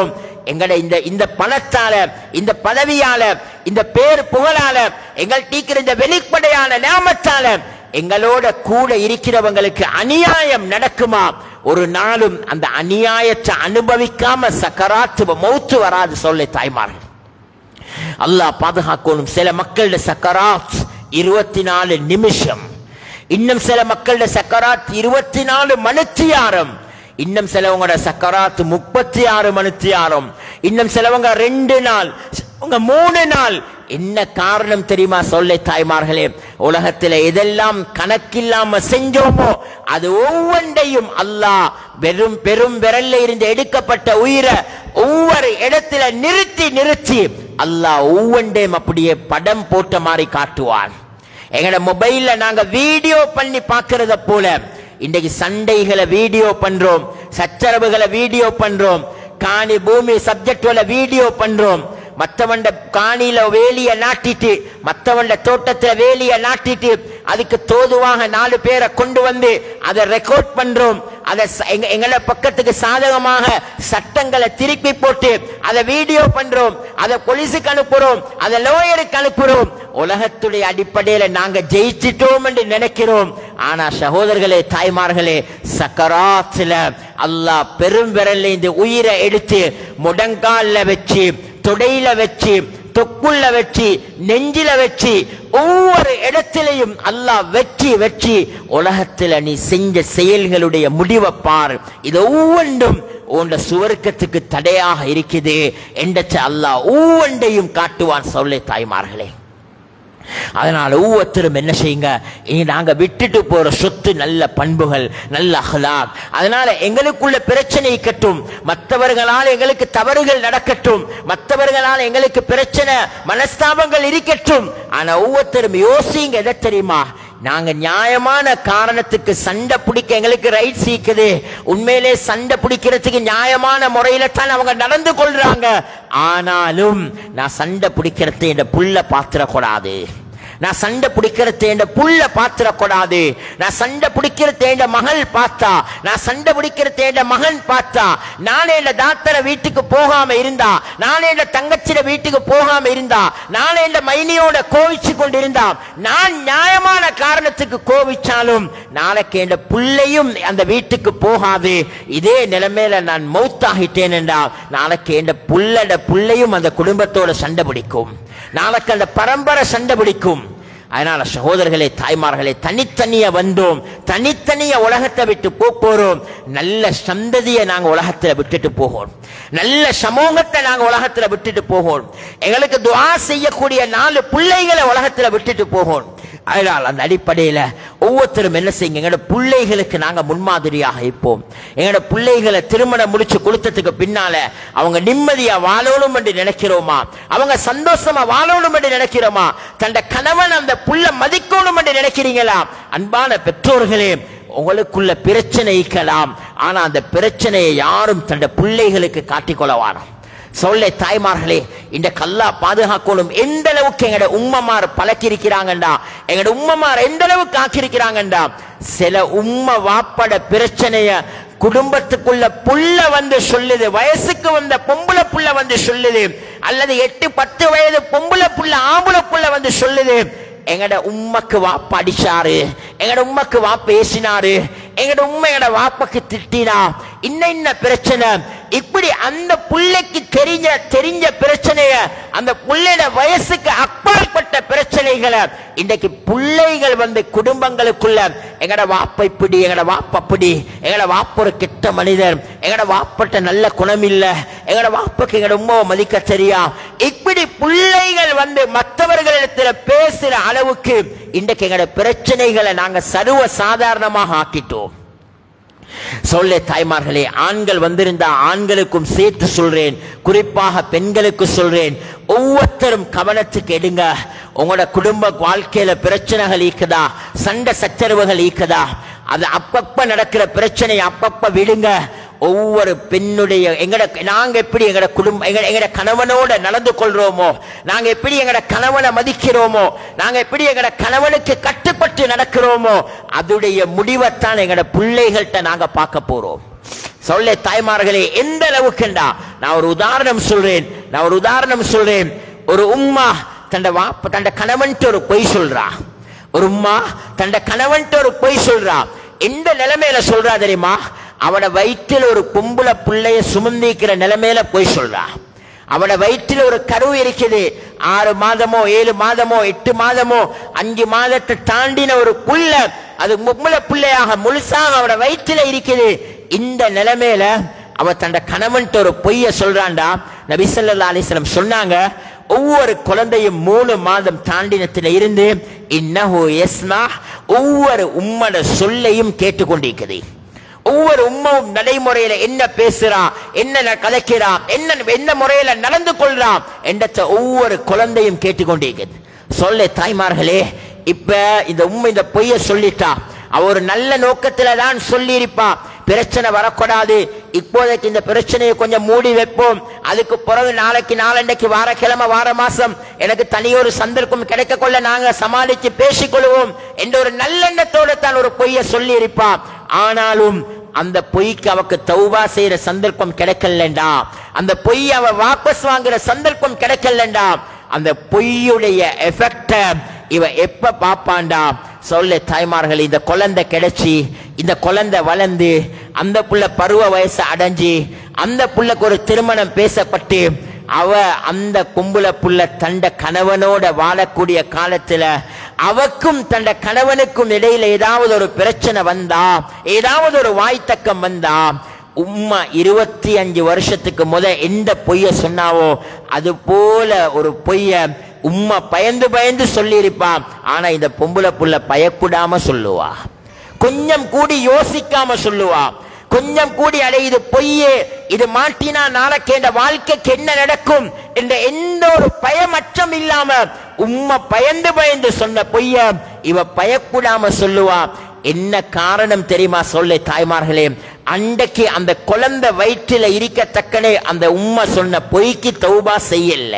எங்கட இந்த இந்த பணத்தால இந்த பதவியால இந்த பேர் புகழால எங்கள் டீக்கிற இந்த வெளிப்படையான நாமத்தால எங்களோட கூட இருக்கிறவங்களுக்கு அநியாயம் நடக்குமா ஒரு நாளும் அந்த அநியாயத்தை அனுபவிக்காம சக்கராத்து மௌத்து வராது சொல்ல தாய்மார்கள் அல்லாஹ் பாதுகாக்கணும் சில மக்களோட சக்கராத் இருபத்தி நாலு நிமிஷம் இன்னும் சில மக்களோட சக்கராத் இருபத்தி நாலு மணித்தியாரம் இன்னும் சிலவங்களோட சக்கராத் முப்பத்தி ஆறு மணித்தியாரம் இன்னும் சிலவங்க ரெண்டு நாள் உங்க மூணு நாள் என்ன காரணம் தெரியுமா சொல்ல தாய்மார்களே உலகத்தில் எதெல்லாம் கணக்கில்லாம செஞ்சோமோ அது ஒவ்வொன்றையும் அல்லாஹ் வெறும் பெரும் விரல்ல இருந்து எடுக்கப்பட்ட உயிரை ஒவ்வொரு இடத்துல நிறுத்தி நிறுத்தி அல்லாஹ் ஒவ்வொன்றையும் அப்படியே படம் போட்ட மாதிரி காட்டுவான் எங்கட மொபைல்ல நாங்க வீடியோ பண்ணி பார்க்கறத போல இன்றைக்கு சண்டைகளை வீடியோ பண்றோம் சச்சரவுகளை வீடியோ பண்றோம் காணி பூமி சப்ஜெக்ட்ல வீடியோ பண்றோம் மத்தவண்ட காணியில வேலிய நாட்டிட்டு மத்தவண்ட தோட்டத்துல வேலிய நாட்டிட்டு அதுக்கு தோதுவாக நாலு பேரை கொண்டு வந்து அதை ரெக்கார்ட் பண்றோம் அதை ச- எங்க- எங்கள பக்கத்துக்கு சாதகமாக சட்டங்களை திருப்பி போட்டு அதை வீடியோ பண்றோம் அதை போலீஸுக்கு அனுப்புறோம் அதை லோயருக்கு அனுப்புறோம் உலகத்துடைய அடிப்படையில நாங்க ஜெயிச்சிட்டோம் என்று நினைக்கிறோம் ஆனா சகோதரர்களே தாய்மார்களே சக்கராத்துல அல்லாஹ் பெரும் விரல்ல இந்த உயிரை எடுத்து முடங்கால்ல வச்சு தொடையில வச்சு தொக்குள்ள வச்சு நெஞ்சில வச்சு ஒவ்வொரு இடத்திலையும் அல்லாஹ் வெற்றி வெற்றி உலகத்துல நீ செஞ்ச செயல்களுடைய முடிவை பார் இது ஒவ்வொன்றும் உண்ட சுவர்க்கத்துக்கு தடையாக இருக்குது என்ற அல்லாஹ் ஒவ்வொன்றையும் காட்டுவான் சொல்லே தாய்மார்களே அதனால ஒவ்வொருத்தரும் என்ன செய்யுங்க இனி நாங்க விட்டுட்டு போற சொத்து நல்ல பண்புகள் நல்ல அஹ்லாக் அதனால எங்களுக்குள்ள பிரச்சனை இருக்கட்டும் மற்றவர்களால் எங்களுக்கு தவறுகள் நடக்கட்டும் மற்றவர்களால் எங்களுக்கு பிரச்சனை மனஸ்தாபங்கள் இருக்கட்டும் ஆனா ஒவ்வொருத்தரும் யோசிங்க எதை தெரியுமா நாங்க நியாயமான காரணத்துக்கு சண்டை பிடிக்க எங்களுக்கு ரைட் சீக்குது உண்மையிலே சண்டை பிடிக்கிறதுக்கு நியாயமான முறையில தான் அவங்க நடந்து கொள்றாங்க ஆனாலும் நான் சண்டை பிடிக்கிறது என் புள்ள பாத்திரக்கூடாது நான் சண்டை பிடிக்கிறது என் புள்ள பாத்திரக்கூடாது நான் சண்டை பிடிக்கிறது என் மகள் பார்த்தா நான் சண்டை பிடிக்கிறது என் மகன் பார்த்தா நானே என் தாத்தர வீட்டுக்கு போகாம இருந்தா நானே என் தங்கச்சிட வீட்டுக்கு போகாம இருந்தா நானே என் மைனியோட கோவிச்சு கொண்டிருந்தா நான் நியாயமான காரணத்துக்கு கோவிச்சாலும் நாளைக்கு என் பிள்ளையும் அந்த வீட்டுக்கு போகாது இதே நிலைமையில நான் மௌத்தாகிட்டேன் என்றால் நாளைக்கு என் புள்ளட பிள்ளையும் அந்த குடும்பத்தோட சண்டை பிடிக்கும் நாளைக்கு அந்த பரம்பரை சண்டை பிடிக்கும் அதனால சகோதரர்களே தாய்மார்களே தனித்தனியா வந்தோம் தனித்தனிய உலகத்தை விட்டு போ போறோம் நல்ல சந்ததியை நாங்க உலகத்துல விட்டுட்டு போகணும் நல்ல சமூகத்தை நாங்க உலகத்துல விட்டுட்டு போகணும் எங்களுக்கு துஆ செய்யக்கூடிய நாலு பிள்ளைகளை உலகத்துல விட்டுட்டு போகணும் அதனால் அந்த அடிப்படையில ஒவ்வொருத்தரும் என்ன செய்யுங்க எங்களோட பிள்ளைகளுக்கு நாங்க முன்மாதிரியாக இருப்போம் எங்களோட பிள்ளைகளை திருமணம் முடிச்சு கொடுத்ததுக்கு பின்னால அவங்க நிம்மதியா வாழணும் என்று நினைக்கிறோமா அவங்க சந்தோஷமா வாழணும் என்று நினைக்கிறோமா தந்த கணவன் அந்த புள்ள மதிக்கணும் என்று நினைக்கிறீங்களா அன்பான பெற்றோர்களே உங்களுக்குள்ள பிரச்சனை இருக்கலாம் ஆனா அந்த பிரச்சனையை யாரும் தந்த பிள்ளைகளுக்கு காட்டிக்கொள்ள வாரம் சொல்ல தாய்மார்களே இந்த கல்லா பாதுகாக்கணும் எந்த அளவுக்கு எங்கட உம்மமார் பழக்கிருக்கிறாங்கண்டா எங்கட உம்மமார் எந்த அளவுக்கு ஆக்கியிருக்கிறாங்கண்டா சில உம்ம வாப்பட பிரச்சனைய குடும்பத்துக்குள்ள புள்ள வந்து சொல்லுது வயசுக்கு வந்த பொம்பளை புள்ள வந்து சொல்லுது அல்லது எட்டு பத்து வயது பொம்பளை புள்ள ஆம்பளை புள்ள வந்து சொல்லுது எங்கட உம்மக்கு வாப்ப அடிச்சாரு எங்கட உம்மக்கு வாப்ப பேசினாரு எங்கட உண்மை எங்கட வாப்பக்கு திட்டினா இன்ன இன்ன பிரச்சனை இப்படி அந்த புள்ளைக்கு தெரிஞ்ச தெரிஞ்ச பிரச்சனைய அந்த புள்ளையோட வயசுக்கு அப்பாற்பட்ட பிரச்சனைகளை இன்றைக்கு பிள்ளைகள் வந்து குடும்பங்களுக்குள்ள எங்கட வாப்ப இப்படி எங்கட வாப்ப அப்படி எங்கட வாப்ப ஒரு கெட்ட மனிதர் எங்கட வாப்பட்ட நல்ல குணம் இல்ல எங்கட வாப்புக்கு எங்கட உமாவை மதிக்க தெரியா இப்படி பிள்ளைகள் வந்து மற்றவர்களிடத்துல பேசுற அளவுக்கு இன்றைக்கு எங்கட பிரச்சனைகளை நாங்க சர்வ சாதாரணமாக ஆக்கிட்டோம் சொல்ல தாய்மார்களே ஆண்கள் வந்திருந்தா ஆண்களுக்கும் சேர்த்து சொல்றேன் குறிப்பாக பெண்களுக்கு சொல்றேன் ஒவ்வொருத்தரும் கவனத்துக்கு எடுங்க உங்களோட குடும்ப வாழ்க்கையில பிரச்சனைகள் ஈக்குதா சண்டை சச்சரவுகள் ஈக்குதா அது அப்பப்ப நடக்கிற பிரச்சனை அப்பப்ப விடுங்க ஒவ்வொரு பெண்ணுடைய எங்கட நாங்க எப்படி எங்கட குடும்பம் எங்க எங்கட கணவனோட நடந்து கொள்றோமோ நாங்க எப்படி எங்கட கணவனை மதிக்கிறோமோ நாங்க எப்படி எங்கட கணவனுக்கு கட்டுப்பட்டு நடக்கிறோமோ அதுடைய முடிவைத்தான் எங்கட பிள்ளைகள்கிட்ட நாங்க பார்க்க போறோம் சொல்ல தாய்மார்களே எந்த அளவுக்குண்டா நான் ஒரு உதாரணம் சொல்றேன் நான் ஒரு உதாரணம் சொல்றேன் ஒரு உம்மா தண்ட வாப்ப தண்ட கணவன்ட்டு ஒரு பொய் சொல்றா ஒரு உம்மா தண்ட கணவன்ட்டு ஒரு பொய் சொல்றா எந்த நிலைமையில சொல்றா தெரியுமா அவட வயிற்றில் ஒரு பொம்புல புள்ளைய சுமந்திக்கிற நிலைமையில பொய் சொல்றா அவட வயிற்றில் ஒரு கரு இருக்குது ஆறு மாதமோ ஏழு மாதமோ எட்டு மாதமோ அஞ்சு மாதத்தை தாண்டின ஒரு புள்ள அது மும்மல பிள்ளையாக முழுசாக அவட வயிற்றில இருக்குது இந்த நிலைமையில அவ தண்ட கணவன்ட்டு ஒரு பொய்ய சொல்றான்டா நபி ஸல்லல்லாஹு அலைஹி வஸல்லம் சொன்னாங்க ஒவ்வொரு குழந்தையும் மூணு மாதம் தாண்டினத்தில் இருந்து இன்னஹு யஸ்மா ஒவ்வொரு உம்மட சொல்லையும் கேட்டுக்கொண்டிருக்குது ஒவ்வொரு உம்மாவும் நடைமுறையில என்ன பேசுறான் என்ன கதைக்கிறான் என்ன என்ன முறையில நடந்து கொள்றான் என்ற ஒவ்வொரு குழந்தையும் கேட்டுக்கொண்டிருக்கிறது சொல்ல தாய்மார்களே இப்ப இந்த உண்மை இந்த பொய்ய சொல்லிட்டா அவ ஒரு நல்ல நோக்கத்துல தான் சொல்லி இருப்பா பிரச்சனை வரக்கூடாது இப்போதைக்கு இந்த பிரச்சனையை கொஞ்சம் மூடி வைப்போம் அதுக்கு பிறகு நாளைக்கு நாளண்டைக்கு வார கிழமை வார மாசம் எனக்கு தனியொரு சந்தர்ப்பம் கிடைக்க கொள்ள நாங்க சமாளிச்சு பேசிக்கொள்வோம் என்ற ஒரு நல்லெண்ணத்தோட தான் ஒரு பொய்ய சொல்லி இருப்பா ஆனாலும் அந்த பொய்க்கு அவக்கு தௌபா செய்யற சந்தர்ப்பம் கிடைக்கலண்டா அந்த பொய் அவ வாபஸ் வாங்குற சந்தர்ப்பம் கிடைக்கலண்டா அந்த பொய்யுடைய எஃபெக்ட இவ எப்ப பாப்பாண்டா சொல்ல தாய்மார்கள் இந்த குழந்தை கிடைச்சி இந்த குழந்தை வளர்ந்து அந்த புள்ள பருவ வயசு அடைஞ்சு அந்த புள்ளைக்கு ஒரு திருமணம் பேசப்பட்டு அவ அந்த கும்புல புள்ள தண்ட கணவனோட வாழக்கூடிய காலத்துல அவக்கும் தண்ட கணவனுக்கும் இடையில ஏதாவது ஒரு பிரச்சனை வந்தா ஏதாவது ஒரு வாய்த்தக்கம் வந்தா உம்மா இருபத்தி அஞ்சு வருஷத்துக்கு முத எந்த பொய்ய சொன்னாவோ அது போல ஒரு பொய்ய உம்மா பயந்து பயந்து சொல்லியிருப்பா ஆனா இந்த பொம்புல புள்ள பயப்படாம சொல்லுவா கொஞ்சம் கூடி யோசிக்காம சொல்லுவா கொஞ்சம் கூடி அடே இது பொய்யே இது மாட்டினா நாளைக்கு என்ற வாழ்க்கைக்கு என்ன நடக்கும் என்ற எந்த ஒரு பயமற்றம் இல்லாம உம்மா பயந்து பயந்து சொன்ன பொய்ய இவ பயப்படாம சொல்லுவா என்ன காரணம் தெரியுமா சொல்ல தாய்மார்களே அன்றைக்கு அந்த குழந்தை வயிற்றில இருக்கத்தக்கனே அந்த உம்மா சொன்ன பொய்க்கு தௌபா செய்யல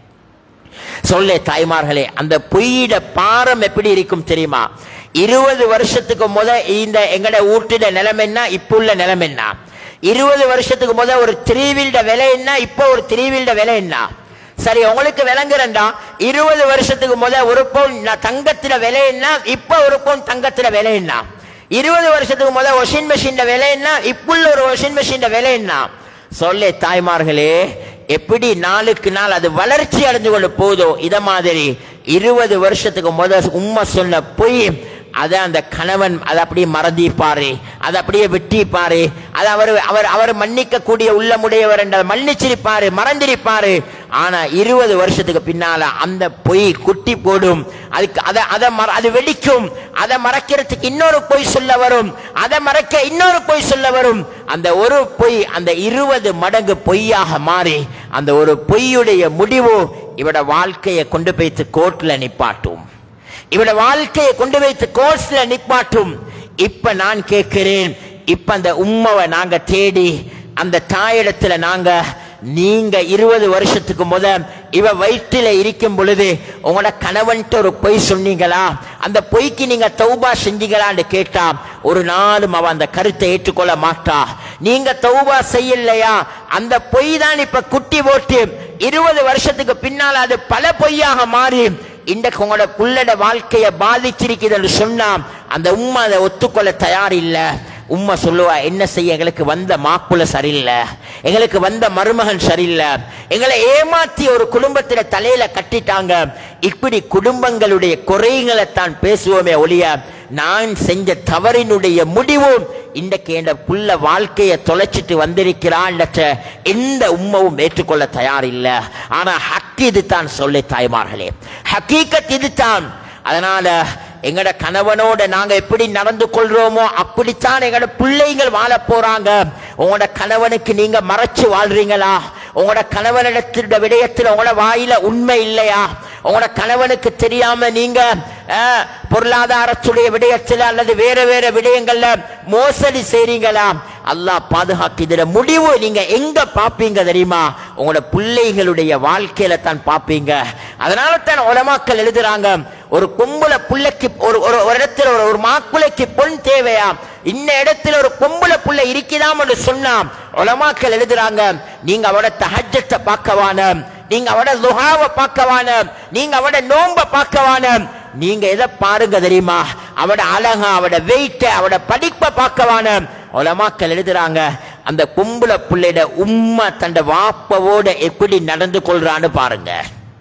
சொல்ல தாய்மார்களே அந்த பொய்யிட பாரம் எப்படி இருக்கும் தெரியுமா இருபது வருஷத்துக்கு முத இந்த எங்கட வீட்டுல நிலைமை என்ன இப்ப உள்ள நிலைமை என்ன இருபது வருஷத்துக்கு முத ஒரு த்ரீவீல்ட விலை என்ன இப்போ ஒரு த்ரீவீல்ட விலை என்ன சரி உங்களுக்கு விளங்குறண்டா இருபது வருஷத்துக்கு முத ஒரு பவுன் ந- தங்கத்துல விலை என்ன இப்ப ஒரு பவுன் தங்கத்துல விலை என்ன இருபது வருஷத்துக்கு முத வாஷிங் மெஷின் விலை என்ன இப்புள்ள ஒரு வாஷிங் மெஷின் விலை என்ன சொல்லே தாய்மார்களே எப்படி நாளுக்கு நாள் அது வளர்ச்சி அடைஞ்சு கொண்டு போதோ இத மாதிரி இருபது வருஷத்துக்கு முத உண்மை சொன்ன பொய் அதை அந்த கணவன் அதை அப்படியே மறந்திப்பாரு அதை அப்படியே வெட்டிப்பாரு அதை அவர் அவர் அவர் மன்னிக்க கூடிய உள்ளமுடையவர் என்றால் மன்னிச்சிருப்பாரு மறந்திருப்பாரு ஆனா இருபது வருஷத்துக்கு பின்னால அந்த பொய் குட்டி போடும் அதுக்கு அதை அதை மற- அது வெடிக்கும் அதை மறைக்கிறதுக்கு இன்னொரு பொய் சொல்ல வரும் அதை மறைக்க இன்னொரு பொய் சொல்ல வரும் அந்த ஒரு பொய் அந்த இருபது மடங்கு பொய்யாக மாறி அந்த ஒரு பொய்யுடைய முடிவு இவட வாழ்க்கையை கொண்டு போய்த்து கோர்ட்ல நிப்பாட்டும் இவட வாழ்க்கையை கொண்டு வைத்து கோர்ஸ்ல நிப்பாட்டும் இப்ப நான் கேட்கிறேன் இப்ப அந்த உம்மாவை நாங்க தேடி அந்த தாயிடத்துல நாங்க நீங்க இருபது வருஷத்துக்கு முத இவ வயிற்றில இருக்கும் பொழுது உங்களோட கணவன்ட்டு ஒரு பொய் சொன்னீங்களா அந்த பொய்க்கு நீங்க தௌபா செஞ்சீங்களான்னு கேட்டா ஒரு நாளும் அவ அந்த கருத்தை ஏற்றுக்கொள்ள மாட்டா நீங்க தௌபா செய்யலையா அந்த பொய் தான் இப்ப குட்டி போட்டு இருபது வருஷத்துக்கு பின்னால் அது பல பொய்யாக மாறி இன்றைக்கு உங்களோட புள்ளட வாழ்க்கையை பாதிச்சிருக்குதுன்னு சொன்னா அந்த உம்மா அதை ஒத்துக்கொள்ள தயார் இல்ல உம்மா சொல்லுவா என்ன செய்ய எங்களுக்கு வந்த மாப்பிள்ள சரியில்லை எங்களுக்கு வந்த மருமகன் சரியில்லை எங்களை ஏமாத்தி ஒரு குடும்பத்துல தலையில கட்டிட்டாங்க இப்படி குடும்பங்களுடைய குறைகளை தான் பேசுவோமே ஒழிய நான் செஞ்ச தவறினுடைய முடிவும் இன்றைக்கு என் புள்ள வாழ்க்கையை தொலைச்சிட்டு வந்திருக்கிறான் எந்த உம்மவும் ஏற்றுக்கொள்ள தயார் இல்லை ஆனா ஹக் இதுதான் சொல்லி தாய்மார்களே ஹக்கீக்கத் இதுதான் அதனால எங்கட கணவனோட நாங்க எப்படி நடந்து கொள்றோமோ அப்படித்தான் எங்கட பிள்ளைகள் வாழ போறாங்க உங்களோட கணவனுக்கு நீங்க மறைச்சு வாழ்றீங்களா உங்களோட கணவனிடத்திட விடயத்தில் உங்களோட வாயில உண்மை இல்லையா உங்களோட கணவனுக்கு தெரியாம நீங்க அஹ், பொருளாதாரத்துடைய விடயத்தில் அல்லது வேற வேற விடயங்கள்ல மோசடி செய்றீங்களா அல்லாஹ் பாதுகாக்கு இதுல முடிவு நீங்க எங்க பாப்பீங்க தெரியுமா உங்களோட பிள்ளைகளுடைய வாழ்க்கையில தான் பாப்பீங்க அதனால தான் உலமாக்கள் எழுதுறாங்க ஒரு பொம்புல புள்ளைக்கு ஒரு ஒரு ஒரு இடத்துல ஒரு ஒரு மாக்குளைக்கு பொன் தேவையா இந்த இடத்துல ஒரு பொம்புல புள்ள இருக்குதாம் என்று சொன்னாம் உலமாக்கள் எழுதுறாங்க நீங்க அவட தஹஜத்தை பார்க்கவான நீங்க அவட லுஹாவை பார்க்கவான நீங்க அவட நோம்ப பார்க்கவான நீங்க எதை பாருங்க தெரியுமா அவட அழகா அவட வெயிட்ட அவட படிப்பை பார்க்கவான உலமாக்கள் எழுதுறாங்க அந்த கும்புல புள்ளைட உம்மா தண்ட வாப்பவோட எப்படி நடந்து கொள்றான்னு பாருங்க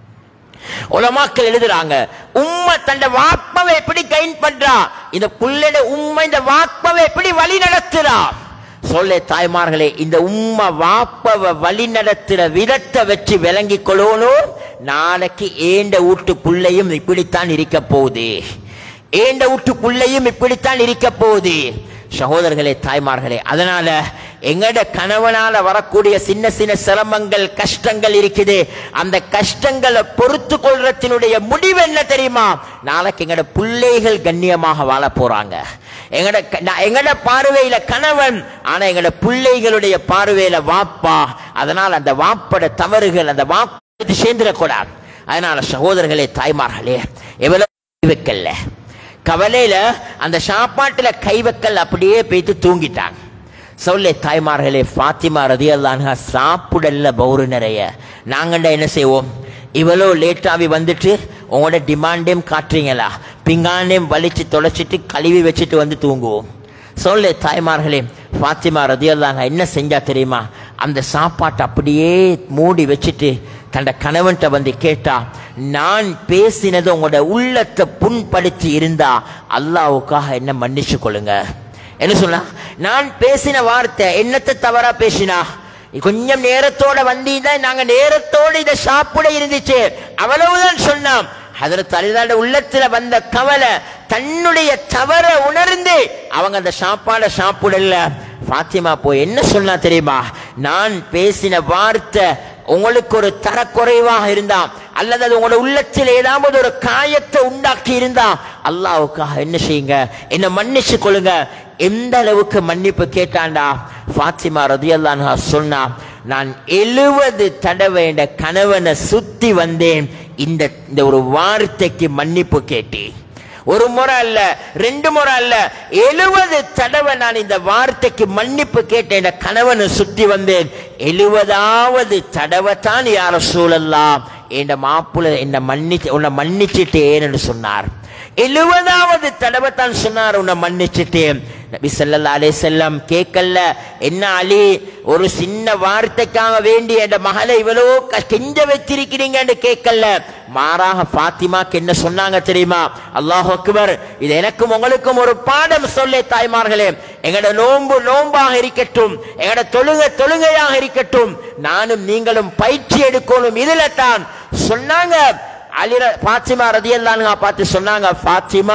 உலமாக்கள் எழுதுறாங்க உம்மை தண்ட வாப்பவை எப்படி கைன் பண்றா இந்த புள்ளைட உம்மை இந்த வாப்பவை எப்படி வழி நடத்துறா சொல்ல தாய்மார்களே இந்த உம்மை வாப்பவ வழி நடத்துற விதத்தை வச்சு விளங்கி கொள்ளணும் நாளைக்கு ஏண்ட வீட்டு புள்ளையும் இப்படித்தான் இருக்க போகுது ஏண்ட வீட்டு புள்ளையும் இப்படித்தான் இருக்க போகுது சகோதரர்களே தாய்மார்களே அதனால எங்கட கணவனால வரக்கூடிய சின்ன சின்ன சிரமங்கள் கஷ்டங்கள் இருக்குது அந்த கஷ்டங்களை பொறுத்து கொள்றதினுடைய முடிவு என்ன தெரியுமா நாளைக்கு எங்கட பிள்ளைகள் கண்ணியமாக வாழ போறாங்க எங்கட க- நான் எங்கட பார்வையில கணவன் ஆனா எங்கட பிள்ளைகளுடைய பார்வையில வாப்பா அதனால் அந்த வாப்பட தவறுகள் அந்த வாப்ப சேர்ந்துடக்கூடாது அதனால சகோதரர்களே தாய்மார்களே எவ்வளவு வைக்கல கவலையில அந்த சாப்பாட்டுல கை வைக்கல் அப்படியே போயிட்டு தூங்கிட்டாங்க சொல்லே தாய்மார்களே ஃபாத்திமா ரதியல்லான்ஹா சாப்பிடல பௌரு நிறைய நாங்கண்டா என்ன செய்வோம் இவ்வளோ லேட்டாவி வந்துட்டு உங்களோட டிமாண்டையும் காட்டுறீங்களா பிங்காண்டையும் வலிச்சு தொலைச்சிட்டு கழுவி வச்சுட்டு வந்து தூங்குவோம் சொல்லே தாய்மார்களே ஃபாத்திமா ரதியல்லான்ஹா என்ன செஞ்சா தெரியுமா அந்த சாப்பாட்டை அப்படியே மூடி வச்சுட்டு தன்னை கணவன்கிட்ட வந்து கேட்டா நான் பேசினது உங்களோட உள்ளத்தை புண்படுத்தி இருந்தா அல்லாவுக்காக என்ன மன்னிச்சு கொள்ளுங்க என்ன சொன்னா நான் பேசின வார்த்தை என்னத்தை தவறா பேசினா கொஞ்சம் நேரத்தோட வந்தீங்கன்னா நாங்க நேரத்தோட இதை சாப்பிட இருந்துச்சு அவ்வளவுதான் சொன்னான் அதற்கு அலிதாட உள்ளத்துல வந்த கவலை தன்னுடைய தவற உணர்ந்து அவங்க அந்த சாப்பாடை சாப்பிடல பாத்திமா போய் என்ன சொன்னா தெரியுமா நான் பேசின வார்த்தை உங்களுக்கு ஒரு தரக்குறைவாக இருந்தா அல்லது அது உங்களோட உள்ளத்தில் ஏதாவது ஒரு காயத்தை உண்டாக்கி இருந்தா அல்லாவுக்காக என்ன செய்யுங்க என்ன மன்னிச்சு கொள்ளுங்க எந்த அளவுக்கு மன்னிப்பு கேட்டாண்டா ஃபாத்திமா ரதியல்லான்ஹா சொன்னா நான் எழுவது தடவை என் கணவனை சுத்தி வந்தேன் இந்த இந்த ஒரு வார்த்தைக்கு மன்னிப்பு கேட்டேன் ஒரு முறை அல்ல ரெண்டு முறை அல்ல எழுபது தடவை நான் இந்த வார்த்தைக்கு மன்னிப்பு கேட்டேன் என் கணவனை சுத்தி வந்தேன் எழுபதாவது தடவை தான் யார சூழல்லாம் என் மாப்புல என்னை மன்னிச்சு உன்னை மன்னிச்சிட்டேன்னு சொன்னார் எழுபதாவது தடவை தான் சொன்னார் உன்னை மன்னிச்சிட்டேன் நபி ஸல்லல்லாஹு அலைஹி செல்லம் கேட்கல என்ன அலி ஒரு சின்ன வார்த்தைக்காக வேண்டி என் மகளை இவ்வளோ க- கெஞ்ச வச்சிருக்கிறீங்கன்னு கேட்கல மாறாக ஃபாத்திமாக்கு என்ன சொன்னாங்க தெரியுமா அல்லாஹ் அக்பர் இது எனக்கும் உங்களுக்கும் ஒரு பாடம் சொல்லே தாய்மார்களே எங்கட நோன்பு நோம்பாக இருக்கட்டும் எங்கட தொழுகை தொழுகையாக இருக்கட்டும் நானும் நீங்களும் பயிற்சி எடுக்கணும் இதுல தான் சொன்னாங்க அலிர பாத்திமா ரதியல்லானுங்க பார்த்து சொன்னாங்க பாத்திமா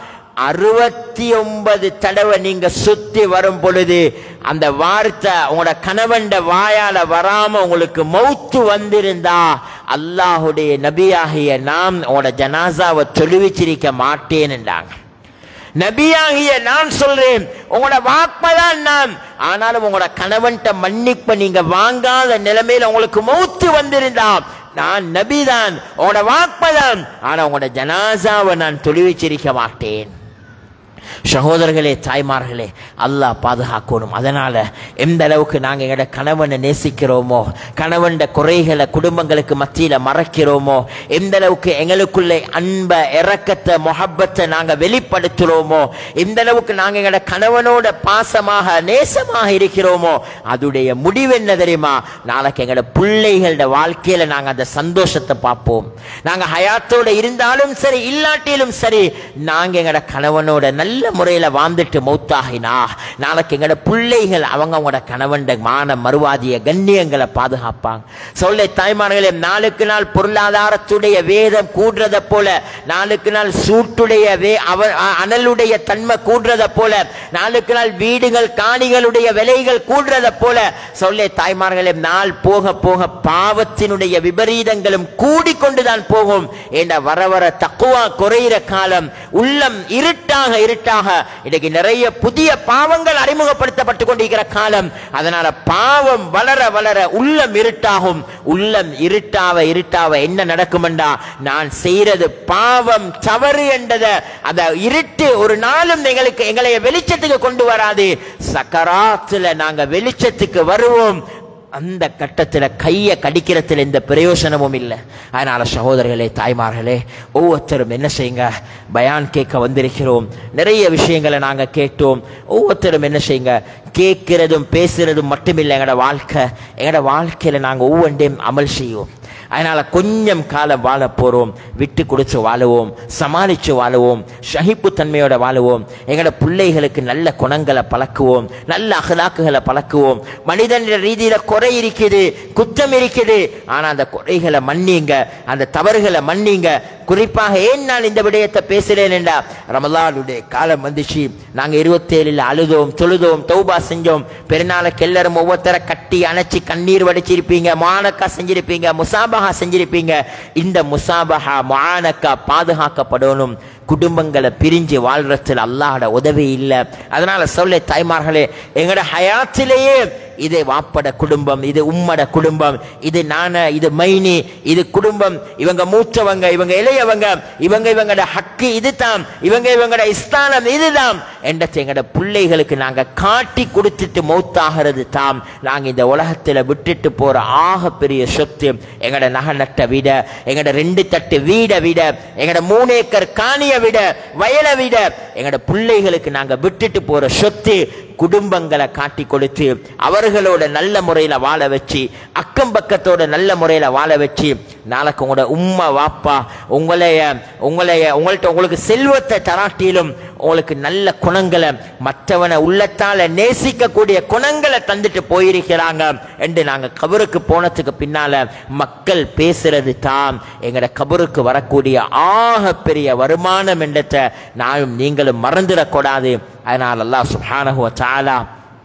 அறுபத்தி ஒன்பது தடவை நீங்க சுத்தி வரும் பொழுது அந்த வார்த்தை உங்களோட கணவன்ட வாயால வராம உங்களுக்கு மௌத்து வந்திருந்தா அல்லாஹுடைய நபியாகிய நாம் உங்களோட ஜனாசாவை தொழுவிச்சிருக்க மாட்டேன்னுட்டாங்க நபியாகிய நான் சொல்றேன் உங்களோட வாப்பதான் நான் ஆனாலும் உங்களோட கணவன்கிட்ட மன்னிப்பை நீங்க வாங்காத நிலைமையில உங்களுக்கு மௌத்து வந்திருந்தா நான் நபிதான் உங்களோட வாப்பதான் ஆனா உங்களோட ஜனாசாவை நான் தொழுவிச்சிருக்க மாட்டேன் சகோதரர்களே தாய்மார்களே அல்லாஹ் பாதுகாக்கணும் அதனால எந்த அளவுக்கு நாங்க எங்களோட கணவனை நேசிக்கிறோமோ கணவன்ட குறைகளை குடும்பங்களுக்கு மத்தியில மறைக்கிறோமோ எந்த அளவுக்கு எங்களுக்குள்ளே அன்பை இரக்கத்தை மொஹப்பத்தை நாங்க வெளிப்படுத்துறோமோ எந்த அளவுக்கு நாங்க எங்களோட கணவனோட பாசமாக நேசமாக இருக்கிறோமோ அதுடைய முடிவு என்ன தெரியுமா நாளைக்கு எங்களோட பிள்ளைகளோட வாழ்க்கையில நாங்க அந்த சந்தோஷத்தை பார்ப்போம் நாங்க ஹயாத்தோட இருந்தாலும் சரி இல்லாட்டிலும் சரி நாங்க எங்களோட கணவனோட நல்ல முறையில வாழ்ந்துட்டு மௌத்தாகினா நாளைக்கு எங்களோட பிள்ளைகள் அவங்க அவங்களோட கணவன்ட மான மறுவாதிய கண்ணியங்களை பாதுகாப்பாங்க சொல்ல தாய்மார்களே நாளுக்கு நாள் பொருளாதாரத்துடைய வேதம் கூடுறத போல நாளுக்கு நாள் சூட்டுடைய வே அவ அ- அனலுடைய தன்மை கூடுறத போல நாளுக்கு நாள் வீடுகள் காணிகளுடைய விலைகள் கூடுறத போல சொல்ல தாய்மார்களே நாள் போக போக பாவத்தினுடைய விபரீதங்களும் கூடிக்கொண்டுதான் போகும் என்ற வர வர தக்குவா குறையிற காலம் உள்ளம் இருட்டாக இருட்டாக இன்னைக்கு நிறைய புதிய பாவங்கள் அறிமுகப்படுத்தப்பட்டு கொண்டிருக்கிற காலம் அதனால பாவம் வளர வளர உள்ளம் இருட்டாகும் உள்ளம் இருட்டாவ இருட்டாவ என்ன நடக்குமெண்டா நான் செய்யறது பாவம் தவறு என்றத அத இருட்டு ஒரு நாளும் எங்களுக்கு எங்களை வெளிச்சத்துக்கு கொண்டு வராது சக்கராத்துல நாங்க வெளிச்சத்துக்கு வருவோம் அந்த கட்டத்தில் கையை கடிக்கிறதுல எந்த பிரயோசனமும் இல்லை அதனால சகோதரர்களே தாய்மார்களே ஒவ்வொருத்தரும் என்ன செய்யுங்க பயான் கேட்க வந்திருக்கிறோம் நிறைய விஷயங்களை நாங்கள் கேட்டோம் ஒவ்வொருத்தரும் என்ன செய்யுங்க கேட்கிறதும் பேசுறதும் மட்டுமில்லை எங்களோட வாழ்க்கை எங்களோட வாழ்க்கையில நாங்கள் ஒவ்வொன்றையும் அமல் செய்வோம் அதனால கொஞ்சம் காலம் வாழ போறோம் விட்டு கொடுத்து வாழுவோம் சமாளிச்சு வாழுவோம் ஷஹிப்பு தன்மையோட வாழுவோம் எங்களோட பிள்ளைகளுக்கு நல்ல குணங்களை பழக்குவோம் நல்ல அகலாக்குகளை பழக்குவோம் மனிதன் ரீதியில குறை இருக்குது குற்றம் இருக்குது ஆனா அந்த குறைகளை மன்னிங்க அந்த தவறுகளை மன்னிங்க குறிப்பாக ஏன் நான் இந்த விடயத்தை பேசுறேன் என்றா ரமலானுடைய காலம் வந்துச்சு நாங்க இருபத்தேழுல அழுதோம் தொழுதோம் தௌபா செஞ்சோம் பெருநாளுக்கு எல்லாரும் ஒவ்வொருத்தர கட்டி அணைச்சி கண்ணீர் வடிச்சிருப்பீங்க மானக்கா செஞ்சிருப்பீங்க முசாபஹா செஞ்சிருப்பீங்க இந்த முசாபஹா மானக்கா பாதுகாக்கப்படணும் குடும்பங்களை பிரிஞ்சு வாழ்றதுல அல்லாஹ்ட உதவி இல்லை அதனால சொல்ல தாய்மார்களே எங்கட ஹயாத்திலேயே இது வாப்பட குடும்பம் இது உம்மட குடும்பம் இது நான இது மைனி இது குடும்பம் இவங்க மூத்தவங்க இவங்க இளையவங்க இவங்க இவங்கட ஹக்கு இதுதான் இவங்க இவங்கட இஸ்தானம் இதுதான் என்றதை எங்கட பிள்ளைகளுக்கு நாங்க காட்டி கொடுத்துட்டு மௌத்தாகிறது தாம் நாங்க இந்த உலகத்துல விட்டுட்டு போற ஆக பெரிய சொத்து எங்கட நகை நட்ட விட எங்கட ரெண்டு தட்டு வீடை விட எங்கட மூணு ஏக்கர் காணியை விட வயலை விட எங்கட பிள்ளைகளுக்கு நாங்க விட்டுட்டு போற சொத்து குடும்பங்களை காட்டி கொடுத்து அவர்களோட நல்ல முறையில வாழ வச்சு அக்கம் பக்கத்தோட நல்ல முறையில வாழ வச்சு நாளைக்கு உங்களோட உம்மா வாப்பா உங்களைய உங்களைய உங்கள்ட்ட உங்களுக்கு செல்வத்தை தராட்டிலும் உங்களுக்கு நல்ல குணங்களை மற்றவனை உள்ளத்தால நேசிக்கக்கூடிய குணங்களை தந்துட்டு போயிருக்கிறாங்க என்று நாங்க கபருக்கு போனதுக்கு பின்னால மக்கள் பேசுறது தான் எங்கட கபருக்கு வரக்கூடிய ஆக பெரிய வருமானம் என்றதை நானும் நீங்களும் மறந்துடக்கூடாது அதனால் அல்லாஹ் சுப்ஹானஹு வ தஆலா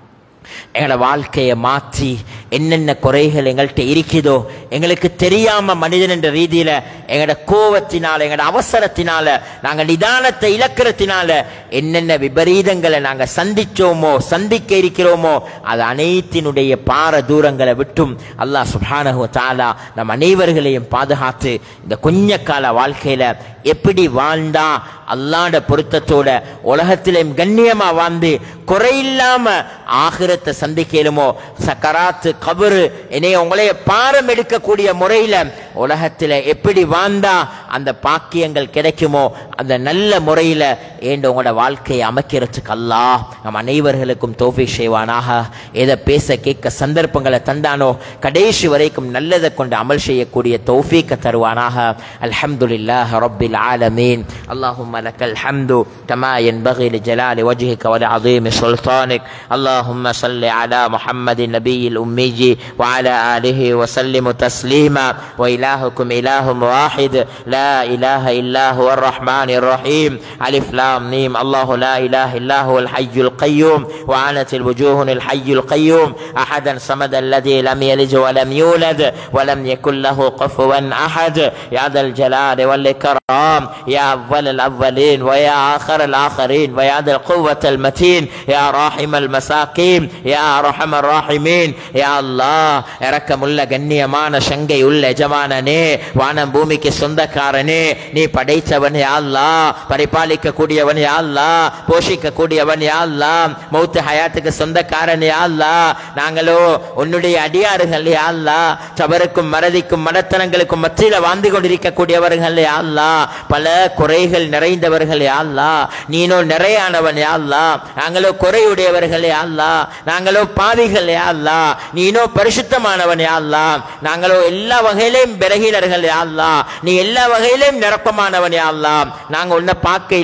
எங்களோட வாழ்க்கையை மாற்றி என்னென்ன குறைகள் எங்கள்கிட்ட இருக்குதோ எங்களுக்கு தெரியாம மனிதன் என்ற ரீதியில எங்களோட கோவத்தினால எங்களோட அவசரத்தினால நாங்க நிதானத்தை இழக்கிறதுனால என்னென்ன விபரீதங்களை நாங்க சந்திச்சோமோ சந்திக்க இருக்கிறோமோ அது அனைத்தினுடைய பார தூரங்களை விட்டும் அல்லாஹ் சுப்ஹானஹு வ தஆலா நம் அனைவர்களையும் பாதுகாத்து இந்த கொஞ்ச கால வாழ்க்கையில எப்படி வாழ்ந்தா அல்லாட பொருத்தத்தோட உலகத்திலும் கண்ணியமா வாழ்ந்து குறையில்லாம ஆகிரத்தை சந்திக்கலுமோ சக்கராத்து கபரு என்னைய உங்களைய பாரம் எடுக்கக்கூடிய முறையில உலகத்துல எப்படி வாழ்ந்தா அந்த பாக்கியங்கள் கிடைக்குமோ அந்த நல்ல முறையில ஏண்ட உங்களோட வாழ்க்கையை அமைக்கிறதுக்கு அல்லாஹ் நம் அனைவர்களுக்கும் தோஃபி செய்வானாக எதை பேச கேட்க சந்தர்ப்பங்களை தந்தானோ கடைசி வரைக்கும் நல்லதை கொண்டு அமல் செய்யக்கூடிய தௌஃபீக்க தருவானாக அல்ஹம்துலில்லாஹ் ரப்பில் ஆலமீன் اللهم لك الحمد كما ينبغي لجلال وجهك ولعظيم سلطانك اللهم صل على محمد النبي الأمي وعلى آله وسلم تسليما وإلهكم إله واحد لا إله إلا هو الرحمن الرحيم ألف لام ميم الله لا إله إلا هو الحي القيوم وعنت الوجوه الحي القيوم أحدا صمد الذي لم يلد ولم يولد ولم يكن له كفوا أحد يا ذا الجلال والإكرام يا أول الأولين ويا آخر الآخرين ويا ذا القوة المتين يا راحم المساكين يا أرحم الراحمين يا الله இறக்கமுள்ள கண்ணியமான சங்கை உள்ள எஜமானனே வானம் பூமிக்கு சொந்தக்காரனே நீ படைத்தவன் யா அல்லாஹ் பரிபாலிக்க கூடியவன் யா அல்லாஹ் போஷிக்க கூடியவன் யா அல்லாஹ் மௌத்து ஹயாத்துக்கு சொந்தக்காரன் யா அல்லாஹ் நாங்களோ உன்னுடைய அடியாறுகள் யா அல்லாஹ் சபருக்கும் மறதிக்கும் மடத்தனங்களுக்கும் மத்தியில வாழ்ந்து கொண்டிருக்கக்கூடியவர்கள் யா அல்லாஹ் பல குறைகள் நிறைந்தவர்கள் யா அல்லாஹ் நீனோ நிறையானவன் யா அல்லாஹ் நாங்களோ குறையுடையவர்கள் யா அல்லாஹ் நாங்களோ பாவிகள் யா அல்லாஹ் நீனோ பரிசுத்தமானவன் யா அல்லாஹ் நாங்களோ எல்லா வகையிலையும் பிறகிலர்கள் யா அல்லாஹ் நீ எல்லா வகையிலையும் நிரப்பமானவன் யா அல்லாஹ் நாங்க உன்னை பார்க்க இல்லை யா அல்லாஹ்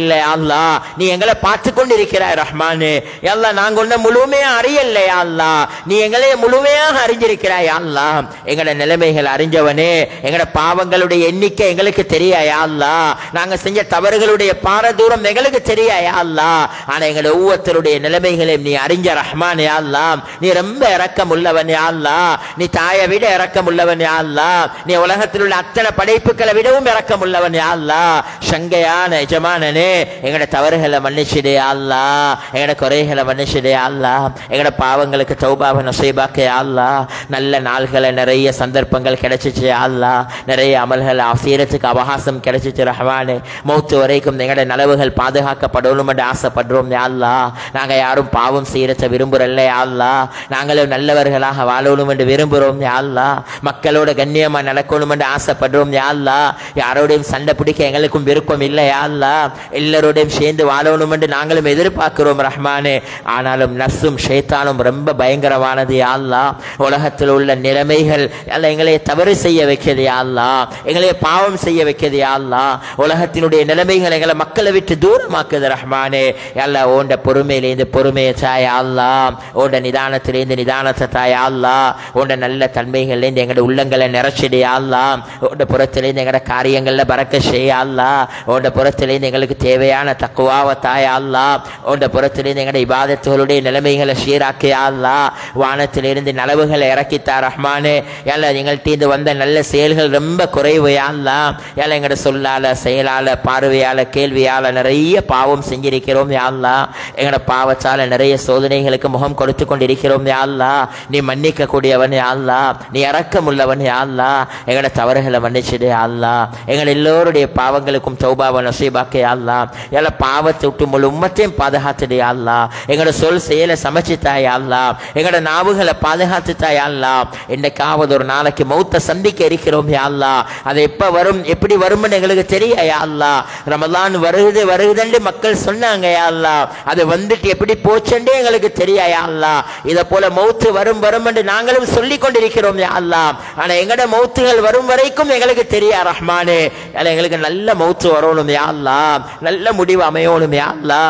அல்லா நீ எங்களை பார்த்து கொண்டிருக்கிறாய் ரஹ்மானே அல்லா நாங்க உன்னை முழுமையா அறியல யா அல்லா நீ எங்களை முழுமையாக அறிஞ்சிருக்கிறாய் யா அல்லா எங்கட நிலைமைகள் அறிஞ்சவனே எங்கட பாவங்களுடைய எண்ணிக்கை எங்களுக்கு தெரியா யா அல்லா நாங்க செஞ்ச தவறுகளுடைய பாரதூரம் எங்களுக்கு தெரியா யா அல்லா ஆனா எங்கட ஒவ்வொருத்தருடைய நிலைமைகளையும் நீ அறிஞ்ச ரஹ்மான் யா அல்லா நீ ரொம்ப இரக்கம் உள்ளவன் யா அல்லா நீ தாயை விட இரக்கம் உள்ளவன் யா அல்லா நீ உலகத்தில் உள்ள அத்தனை படைப்புகளை விடவும் இரக்கம் உள்ளவன் யா அல்லா சங்கையான எஜமானனே எங்கட தவறுகளை மன்னிச்சிடே யா அல்லா எங்கட குறைகளை மன்னிச்சிடே யா அல்லா எங்கட பாவங்களுக்கு தௌபாவை நசீபாக்க யா அல்லா நல்ல நாள்களை நிறைய சந்தர்ப்பங்கள் கிடைச்சிச்சு யா அல்லா நிறைய அமல்கள் ஆசீரத்துக்கு அவகாசம் கிடைச்சிச்சு ரஹ்மானே மௌத்து வரைக்கும் எங்கட நலவுகள் பாதுகாக்கப்படணும் என்று ஆசைப்படுறோம் யா அல்லா நாங்க யாரும் பாவம் செய்யறத விரும்புறல்ல யா அல்லா நாங்களும் நல்லவர்களாக வாழணும் என்று விரும்புகிறோம் யா அல்லா மக்களோட கண்ணியமா நடக்கணும் என்று ஆசைப்படுறோம் யா அல்லா யாரோடையும் சண்டை பிடிக்க எங்களுக்கும் விருப்பம் இல்லை யா அல்லா எல்லாரோடையும் சேர்ந்து வாழணும் என்று நாங்களும் எதிர்பார்க்கிறோம் ரஹ்மானே ஆனாலும் நஸ்ஸும் ஷேத்தானும் ரொம்ப பயங்கரமானது யா அல்லா உலகத்தில் உள்ள நிலைமைகள் அல்ல எங்களை தவறு செய்ய வைக்கிறது யா அல்லா எங்களை பாவம் செய்ய வைக்கிறது யா அல்லா உலகத்தினுடைய நிலைமைகள் எங்களை மக்களை விட்டு தூரமாக்குது ரஹ்மானே அல்ல ஓண்ட பொறுமையிலேருந்து பொறுமையை தாயா அல்லா ஓண்ட நிதானத்திலேருந்து நிதானத்தை தாயா அல்லா ஓண்ட நல்ல தன்மைகள்லேருந்து எங்களோட உள்ளங்களை நிறைச்சிடையா அல்லா ஓண்ட புறத்திலேருந்து எங்களோட காரியங்கள்ல பறக்க செய்ய அல்லா ஓண்ட புறத்திலேருந்து எங்களுக்கு தேவையான தக்குவாவை தாயா அல்லா ஓண்ட புறத்திலேருந்து எங்களோட இபாதத்துகளுடைய நிலைமைகளை சீராக்கியா அல்லா வானத்திலிருந்து நலவுகளை இறக்கித்தா ரஹ்மானே ஏல எங்கள்கிட்ட வந்த நல்ல செயல்கள் ரொம்ப குறைவு அல்லா ஏல எங்களோட சொல்லால செயலால பார்வையால கேள்வியால நிறைய பாவம் செஞ்சிருக்கிறோம் யாழ்லா எங்களோட பாவத்தால நிறைய சோதனைகளுக்கு முகம் கொடுத்து கொண்டிருக்கிறோம் யாழ்லா நீ மன்னிக்க கூடியவன் யாழ்லா நீ இறக்கம் உள்ளவன் யாழ்லா எங்களோட தவறுகளை மன்னிச்சிடு யாழ்லா எங்கள் எல்லோருடைய பாவங்களுக்கும் தௌபாவை நசீபாக்க யாழ்லா எல்லா பாவத்தை விட்டு முழு உம்மத்தையும் பாதுகாத்துடு யாழ்லா எங்களோட சொல் செயலை சமைச்சுத்தா யாழ்லா எங்களோட நாவுகளை பாதுகாத்துத்தா யாழ்லா என்னைக்காவது ஒரு நாளைக்கு மௌத்த சந்திக்க இருக்கிறோம் யாழ்லா அது எப்ப வரும் எப்படி வரும்னு எங்களுக்கு தெரிய யாழ்லா ரமலான் வருகுது வருகுதுன்னு மக்கள் சொன்னாங்க யாழ்லா அது வந்துட்டு எப்படி போச்சுன்றே எங்களுக்கு தெரியா யாழ்லா இதை போல மௌத்து வரும் வரும் என்று நாங்களும் சொல்லி கொண்டிருக்கிறோம் யாழ்லா ஆனா எங்கட மௌத்துகள் வரும் வரைக்கும் எங்களுக்கு தெரியா ரஹ்மானே அல்ல எங்களுக்கு நல்ல மௌத்து வரணும் யாழ்லா நல்ல முடிவு அமையணும் யாழ்லா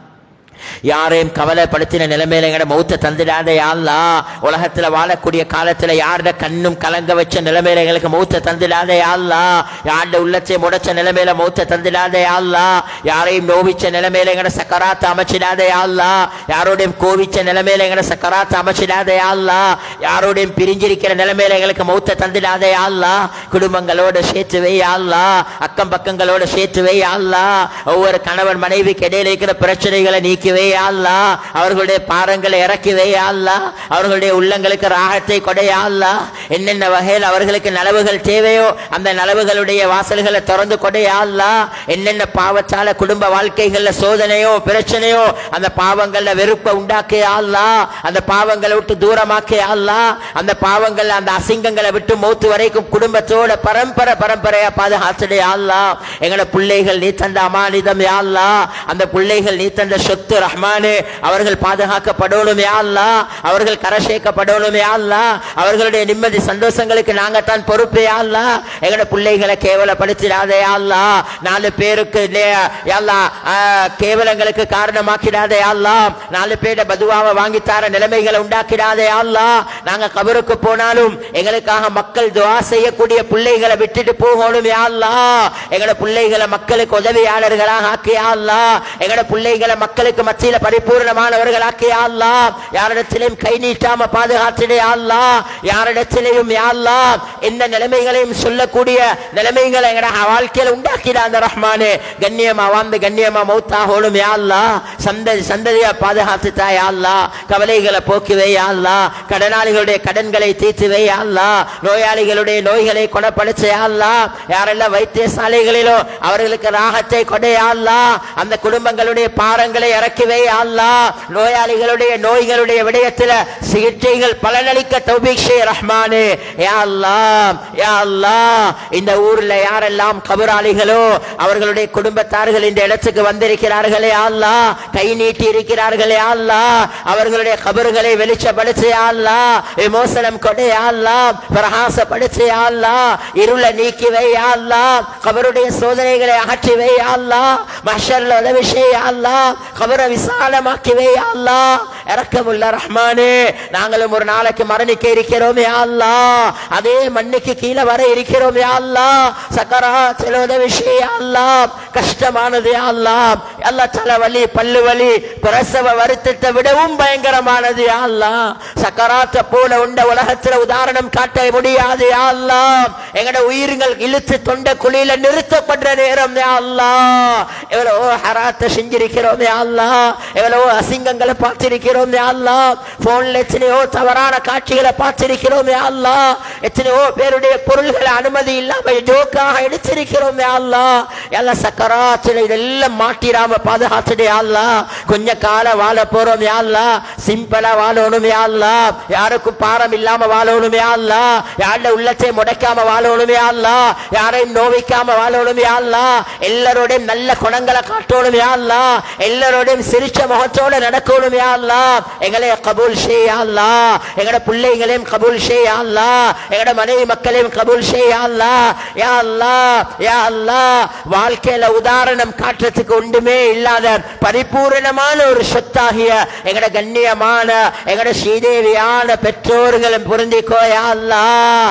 யாரையும் கவலைப்படுத்தின நிலைமையில எங்கட மௌத்த தந்துடாத யாழ்லா உலகத்துல வாழக்கூடிய காலத்துல யாரோட கண்ணும் கலங்க வச்ச நிலைமையில எங்களுக்கு மௌத்த தந்துடாத யாழ்லா யாரோட உள்ளத்தை முடைச்ச நிலைமையில மௌத்த தந்துடாத யாழ்லா யாரையும் நோவிச்ச நிலைமையில எங்கட சக்கராத்த அமைச்சிடாத யாழ்லா யாரோடையும் கோவிச்ச நிலைமையில எங்கட சக்கராத்த அமைச்சிடாத யாழ்லா யாரோடையும் பிரிஞ்சிருக்கிற நிலைமையில எங்களுக்கு மௌத்த தந்துடாத யாழ்லா குடும்பங்களோட சேர்த்து வை யாழ்லா அக்கம் பக்கங்களோட சேர்த்து வை யாழ்லா ஒவ்வொரு கணவன் மனைவிக்கு இடையில இருக்கிற பிரச்சனைகளை நீக்கி வை அல்லா அவர்களுடைய பாரங்களை இறக்கி வை அல்லா அவர்களுடைய உள்ளங்களுக்கு ராகத்தை கொடை அல்லா என்னென்ன வகையில் அவர்களுக்கு நலவுகள் தேவையோ அந்த நலவுகளுடைய வாசல்களை திறந்து கொடை அல்லா என்னென்ன பாவத்தால குடும்ப வாழ்க்கைகள்ல சோதனையோ பிரச்சனையோ அந்த பாவங்கள்ல வெறுப்பை உண்டாக்கி அல்லா அந்த பாவங்களை விட்டு தூரமாக்கி அல்லா அந்த பாவங்கள் அந்த அசிங்கங்களை விட்டு மௌத்து வரைக்கும் குடும்பத்தோட பரம்பரை பரம்பரையா பாதுகாத்துடே அல்லா எங்களோட பிள்ளைகள் நீ தந்த அமானிதம் யாழ்லா அந்த பிள்ளைகள் நீ தந்த சொத்து ரஹ்மானே அவர்கள் பாதுகாக்கப்படணும் யாழ்லா அவர்கள் கரை சேர்க்கப்படணும் யாழ்லா அவர்களுடைய நிம்மதி சந்தோஷங்களுக்கு நாங்க தான் பொறுப்பு யாழ்லா எங்களோட பிள்ளைகளை கேவலப்படுத்திடாதே யாழ்லா நாலு பேருக்கு நே- யாழ்லா ஆ, கேவலங்களுக்கு காரணமாக்கிடாதே யாழ்லா நாலு பேரை பதுவாவை வாங்கித்தார நிலைமைகளை உண்டாக்கிடாதே யாழ்லா நாங்க கபருக்கு போனாலும் எங்களுக்காக மக்கள் துவா செய்யக்கூடிய பிள்ளைகளை விட்டுட்டு போகணும் யாழ்லா எங்களோட பிள்ளைகளை மக்களுக்கு உதவியாளர்களாக ஆக்கியா அல்லா எங்களோட பிள்ளைகளை மக்களுக்கு மத்தியில பரிபூர்ணமானவர்கள் ஆக்கியா அல்லா யாரிடத்திலையும் கை நீட்டாம பாதுகாத்திடே அல்லா யாரிடத்திலையும் யாழ்லா எந்த நிலைமைகளையும் சொல்லக்கூடிய நிலைமைகளை எங்கட வாழ்க்கையில உண்டாக்கிட அந்த ரஹ்மானே கண்ணியமா வாழ்ந்து கண்ணியமா மௌத்தாகணும் யாழ்லா சந்ததி சந்ததியா பாதுகாத்து தாயா அல்லா கவலைகளை போக்குவே யாழ்லா கடனாளிகளுடைய கடன்களை தீர்த்துவே யாழ்லா நோயாளிகளுடைய நோய்களை குணப்படுத்த யாழ்லா யாரெல்லாம் வைத்தியசாலைகளிலோ அவர்களுக்கு ராகத்தை கொடையாள்லா அந்த குடும்பங்களுடைய பாரங்களை இறக்கிவே யா அல்லாஹ் நோயாளிகளுடைய நோய்களுடைய விடயத்தில் சிகிச்சைகள் பலனளிக்க தௌபீக் ஷே ரஹ்மானே யா அல்லாஹ் யா அல்லாஹ் இந்த ஊர்ல யாரெல்லாம் கபராளிகளோ அவர்களுடைய குடும்பத்தார்கள் இந்த இடத்துக்கு வந்திருக்கிறார்களே யா அல்லாஹ் கை நீட்டி இருக்கிறார்களே யா அல்லாஹ் அவர்களுடைய கபறுகளை வெளிச்சப்படுத்து யா அல்லாஹ் விமோசனம் கொடு யா அல்லாஹ் பிரகாசப்படுத்து யா அல்லாஹ் இருள நீக்கி வை யா அல்லாஹ் கபருடைய சோதனைகளை அகற்றி வை யா அல்லாஹ் மஹ்ஷர்ல உதவி செய் யா அல்லாஹ் கபரை விசாலமாக்கி வை யா அல்லாஹ் இரக்கமுள்ள ரஹ்மானே நாங்களும் ஒரு நாளைக்கு மரணிக்க இருக்கிறோம் யா அல்லாஹ் அதே மண்ணுக்கு கீழே வர இருக்கிறோம் யா அல்லாஹ் சக்கராத்தில் உதவி செய் யா அல்லாஹ் கஷ்டமானது யா அல்லாஹ் அல்லா தலைவலி பல்லு வலி பிரசவ வருத்தத்தை விடவும் பயங்கரமானது யா அல்லாஹ் சக்கராத்த போல உண்ட உலகத்துல உதாரணம் காட்ட முடியாது யா அல்லாஹ் எங்கட உயிர்கள் இழுத்து தொண்ட குழியில நிறுத்தப்படுற நேரம் யா அல்லாஹ் எவ்வளவோ ஹராத்தை செஞ்சிருக்கிறோம் யா அல்லாஹ் எவ்வளவோ அசிங்கங்களை பார்த்திருக்கிறோம் யா அல்லாஹ் போன்ல எத்தனையோ தவறான காட்சிகளை பார்த்திருக்கிறோம் யா அல்லாஹ் எத்தனையோ பேருடைய பொருள்களை அனுமதி இல்லாம ஜோக்காக எடுத்திருக்கிறோம் யா அல்லாஹ் எல்லாம் சக்கராத்துல இதெல்லாம் மாட்டிராம பாதுகாத்துடு யா அல்லாஹ் கொஞ்ச காலம் வாழ போறோம் யா அல்லாஹ் சிம்பிளா வாழணும் யா அல்லாஹ் யாருக்கும் பாரம் இல்லாம வாழணும் யா அல்லாஹ் யாருடைய உள்ளத்தை முடைக்காம வாழணும் யா அல்லாஹ் யாரையும் நோவிக்காம வாழணும் யா அல்லாஹ் எல்லாரோடையும் நல்ல குணங்களை காட்டணும் யா அல்லாஹ் எல்லாரோடையும் சிரிச்ச முகத்தோட நடக்கணும் யா அல்லாஹ் எங்களை கபூல் செய் யா அல்லாஹ் எங்கட பிள்ளைகளையும் கபூல் செய் யா அல்லாஹ் எங்கட மனைவி மக்களையும் கபூல் செய் யா அல்லாஹ் யா அல்லாஹ் யா அல்லாஹ் வாழ்க்கையில உதாரணம் காட்டுறதுக்கு ஒன்றுமே இல்லாத பரிபூரணமான ஒரு சொத்தாகிய எங்கட கண்ணியமான எங்கட ஸ்ரீதேவியான பெற்றோர்களும் பொருந்திக்கோ யா அல்லாஹ்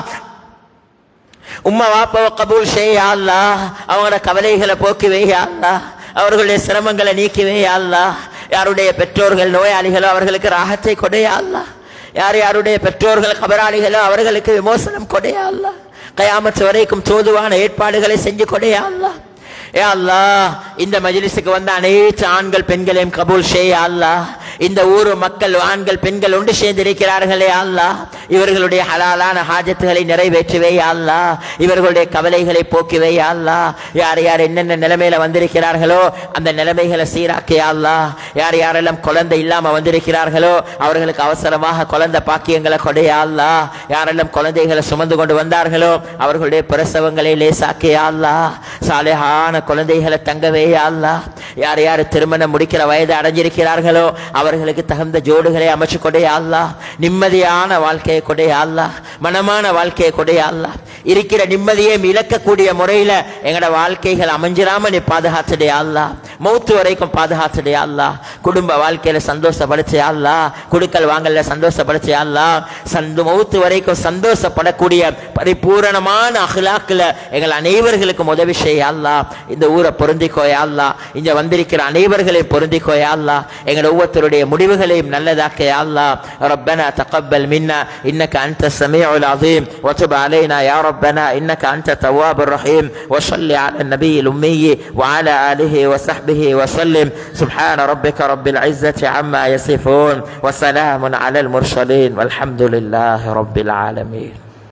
உம்மா வாப்பாவை கபூல் செய்ய அல்லா அவங்களோட கவலைகளை போக்கி வையா அல்லா அவர்களுடைய சிரமங்களை நீக்கி வையா அல்லா யாருடைய பெற்றோர்கள் நோயாளிகளோ அவர்களுக்கு ராகத்தை கொடையா அல்லா யார் யாருடைய பெற்றோர்கள் கபராளிகளோ அவர்களுக்கு விமோசனம் கொடையா அல்லா கயாமத்து வரைக்கும் தோதுவான ஏற்பாடுகளை செஞ்சு கொடையா அல்லா ஏ அல்லாஹ் இந்த மஜ்லிஸுக்கு வந்த அனைத்து ஆண்கள் பெண்களையும் கபூல் செய்ய அல்லாஹ் இந்த ஊர் மக்கள் ஆண்கள் பெண்கள் ஒன்று சேர்ந்திருக்கிறார்களே அல்லாஹ் இவர்களுடைய ஹலாலான ஹாஜத்துகளை நிறைவேற்றுவே அல்லாஹ் இவர்களுடைய கவலைகளை போக்கிவே அல்லாஹ் யார் யார் என்னென்ன நிலைமையில வந்திருக்கிறார்களோ அந்த நிலைமைகளை சீராக்கி அல்லாஹ் யார் யாரெல்லாம் குழந்தை இல்லாம வந்திருக்கிறார்களோ அவர்களுக்கு அவசரமாக குழந்தை பாக்கியங்களை கொடையா அல்லாஹ் யாரெல்லாம் குழந்தைகளை சுமந்து கொண்டு வந்தார்களோ அவர்களுடைய பிரசவங்களை லேசாக்கி அல்லாஹ் சாலையான குழந்தைகளை தங்கவே அல்லாஹ் யார் யார் திருமணம் முடிக்கிற வயது அடைஞ்சிருக்கிறார்களோ அவர்களுக்கு தகுந்த ஜோடுகளை அமைச்சு கொடே அல்லாஹ் நிம்மதியான வாழ்க்கையை கொடே அல்லாஹ் மனமான வாழ்க்கையை கொடே அல்லாஹ் இருக்கிற நிம்மதியை இழக்கக்கூடிய முறையில எங்கட வாழ்க்கைகள் அமைஞ்சிராம நீ பாதுகாத்துடே அல்லாஹ் மௌத்து வரைக்கும் பாதுகாத்துடே அல்லாஹ் குடும்ப வாழ்க்கையில சந்தோஷப்படுத்தி அல்லாஹ் குடுக்கல் வாங்கல சந்தோஷப்படுத்தி அல்லாஹ் சந்து மௌத்து வரைக்கும் சந்தோஷப்படக்கூடிய பரிபூரணமான அஹ்லாக்குல எங்கள் அனைவர்களுக்கும் உதவி செய்ய அல்லாஹ் இந்த ஊரை பொருந்திக்கோயா அல்லா இங்க வந்திருக்கிற அனைவர்களையும் பொருந்திக்கோயா அல்லா எங்கள் ஒவ்வொருத்தருடைய முடிவுகளையும் நல்லதாக்கையா அல்லா ربنا تقبل منا انك انت السميع العظيم وتب علينا يا ربنا انك انت التواب الرحيم وصل على النبي الامي وعلى اله وصحبه وسلم سبحان ربك رب العزه عما يصفون وسلام على المرسلين والحمد لله رب العالمين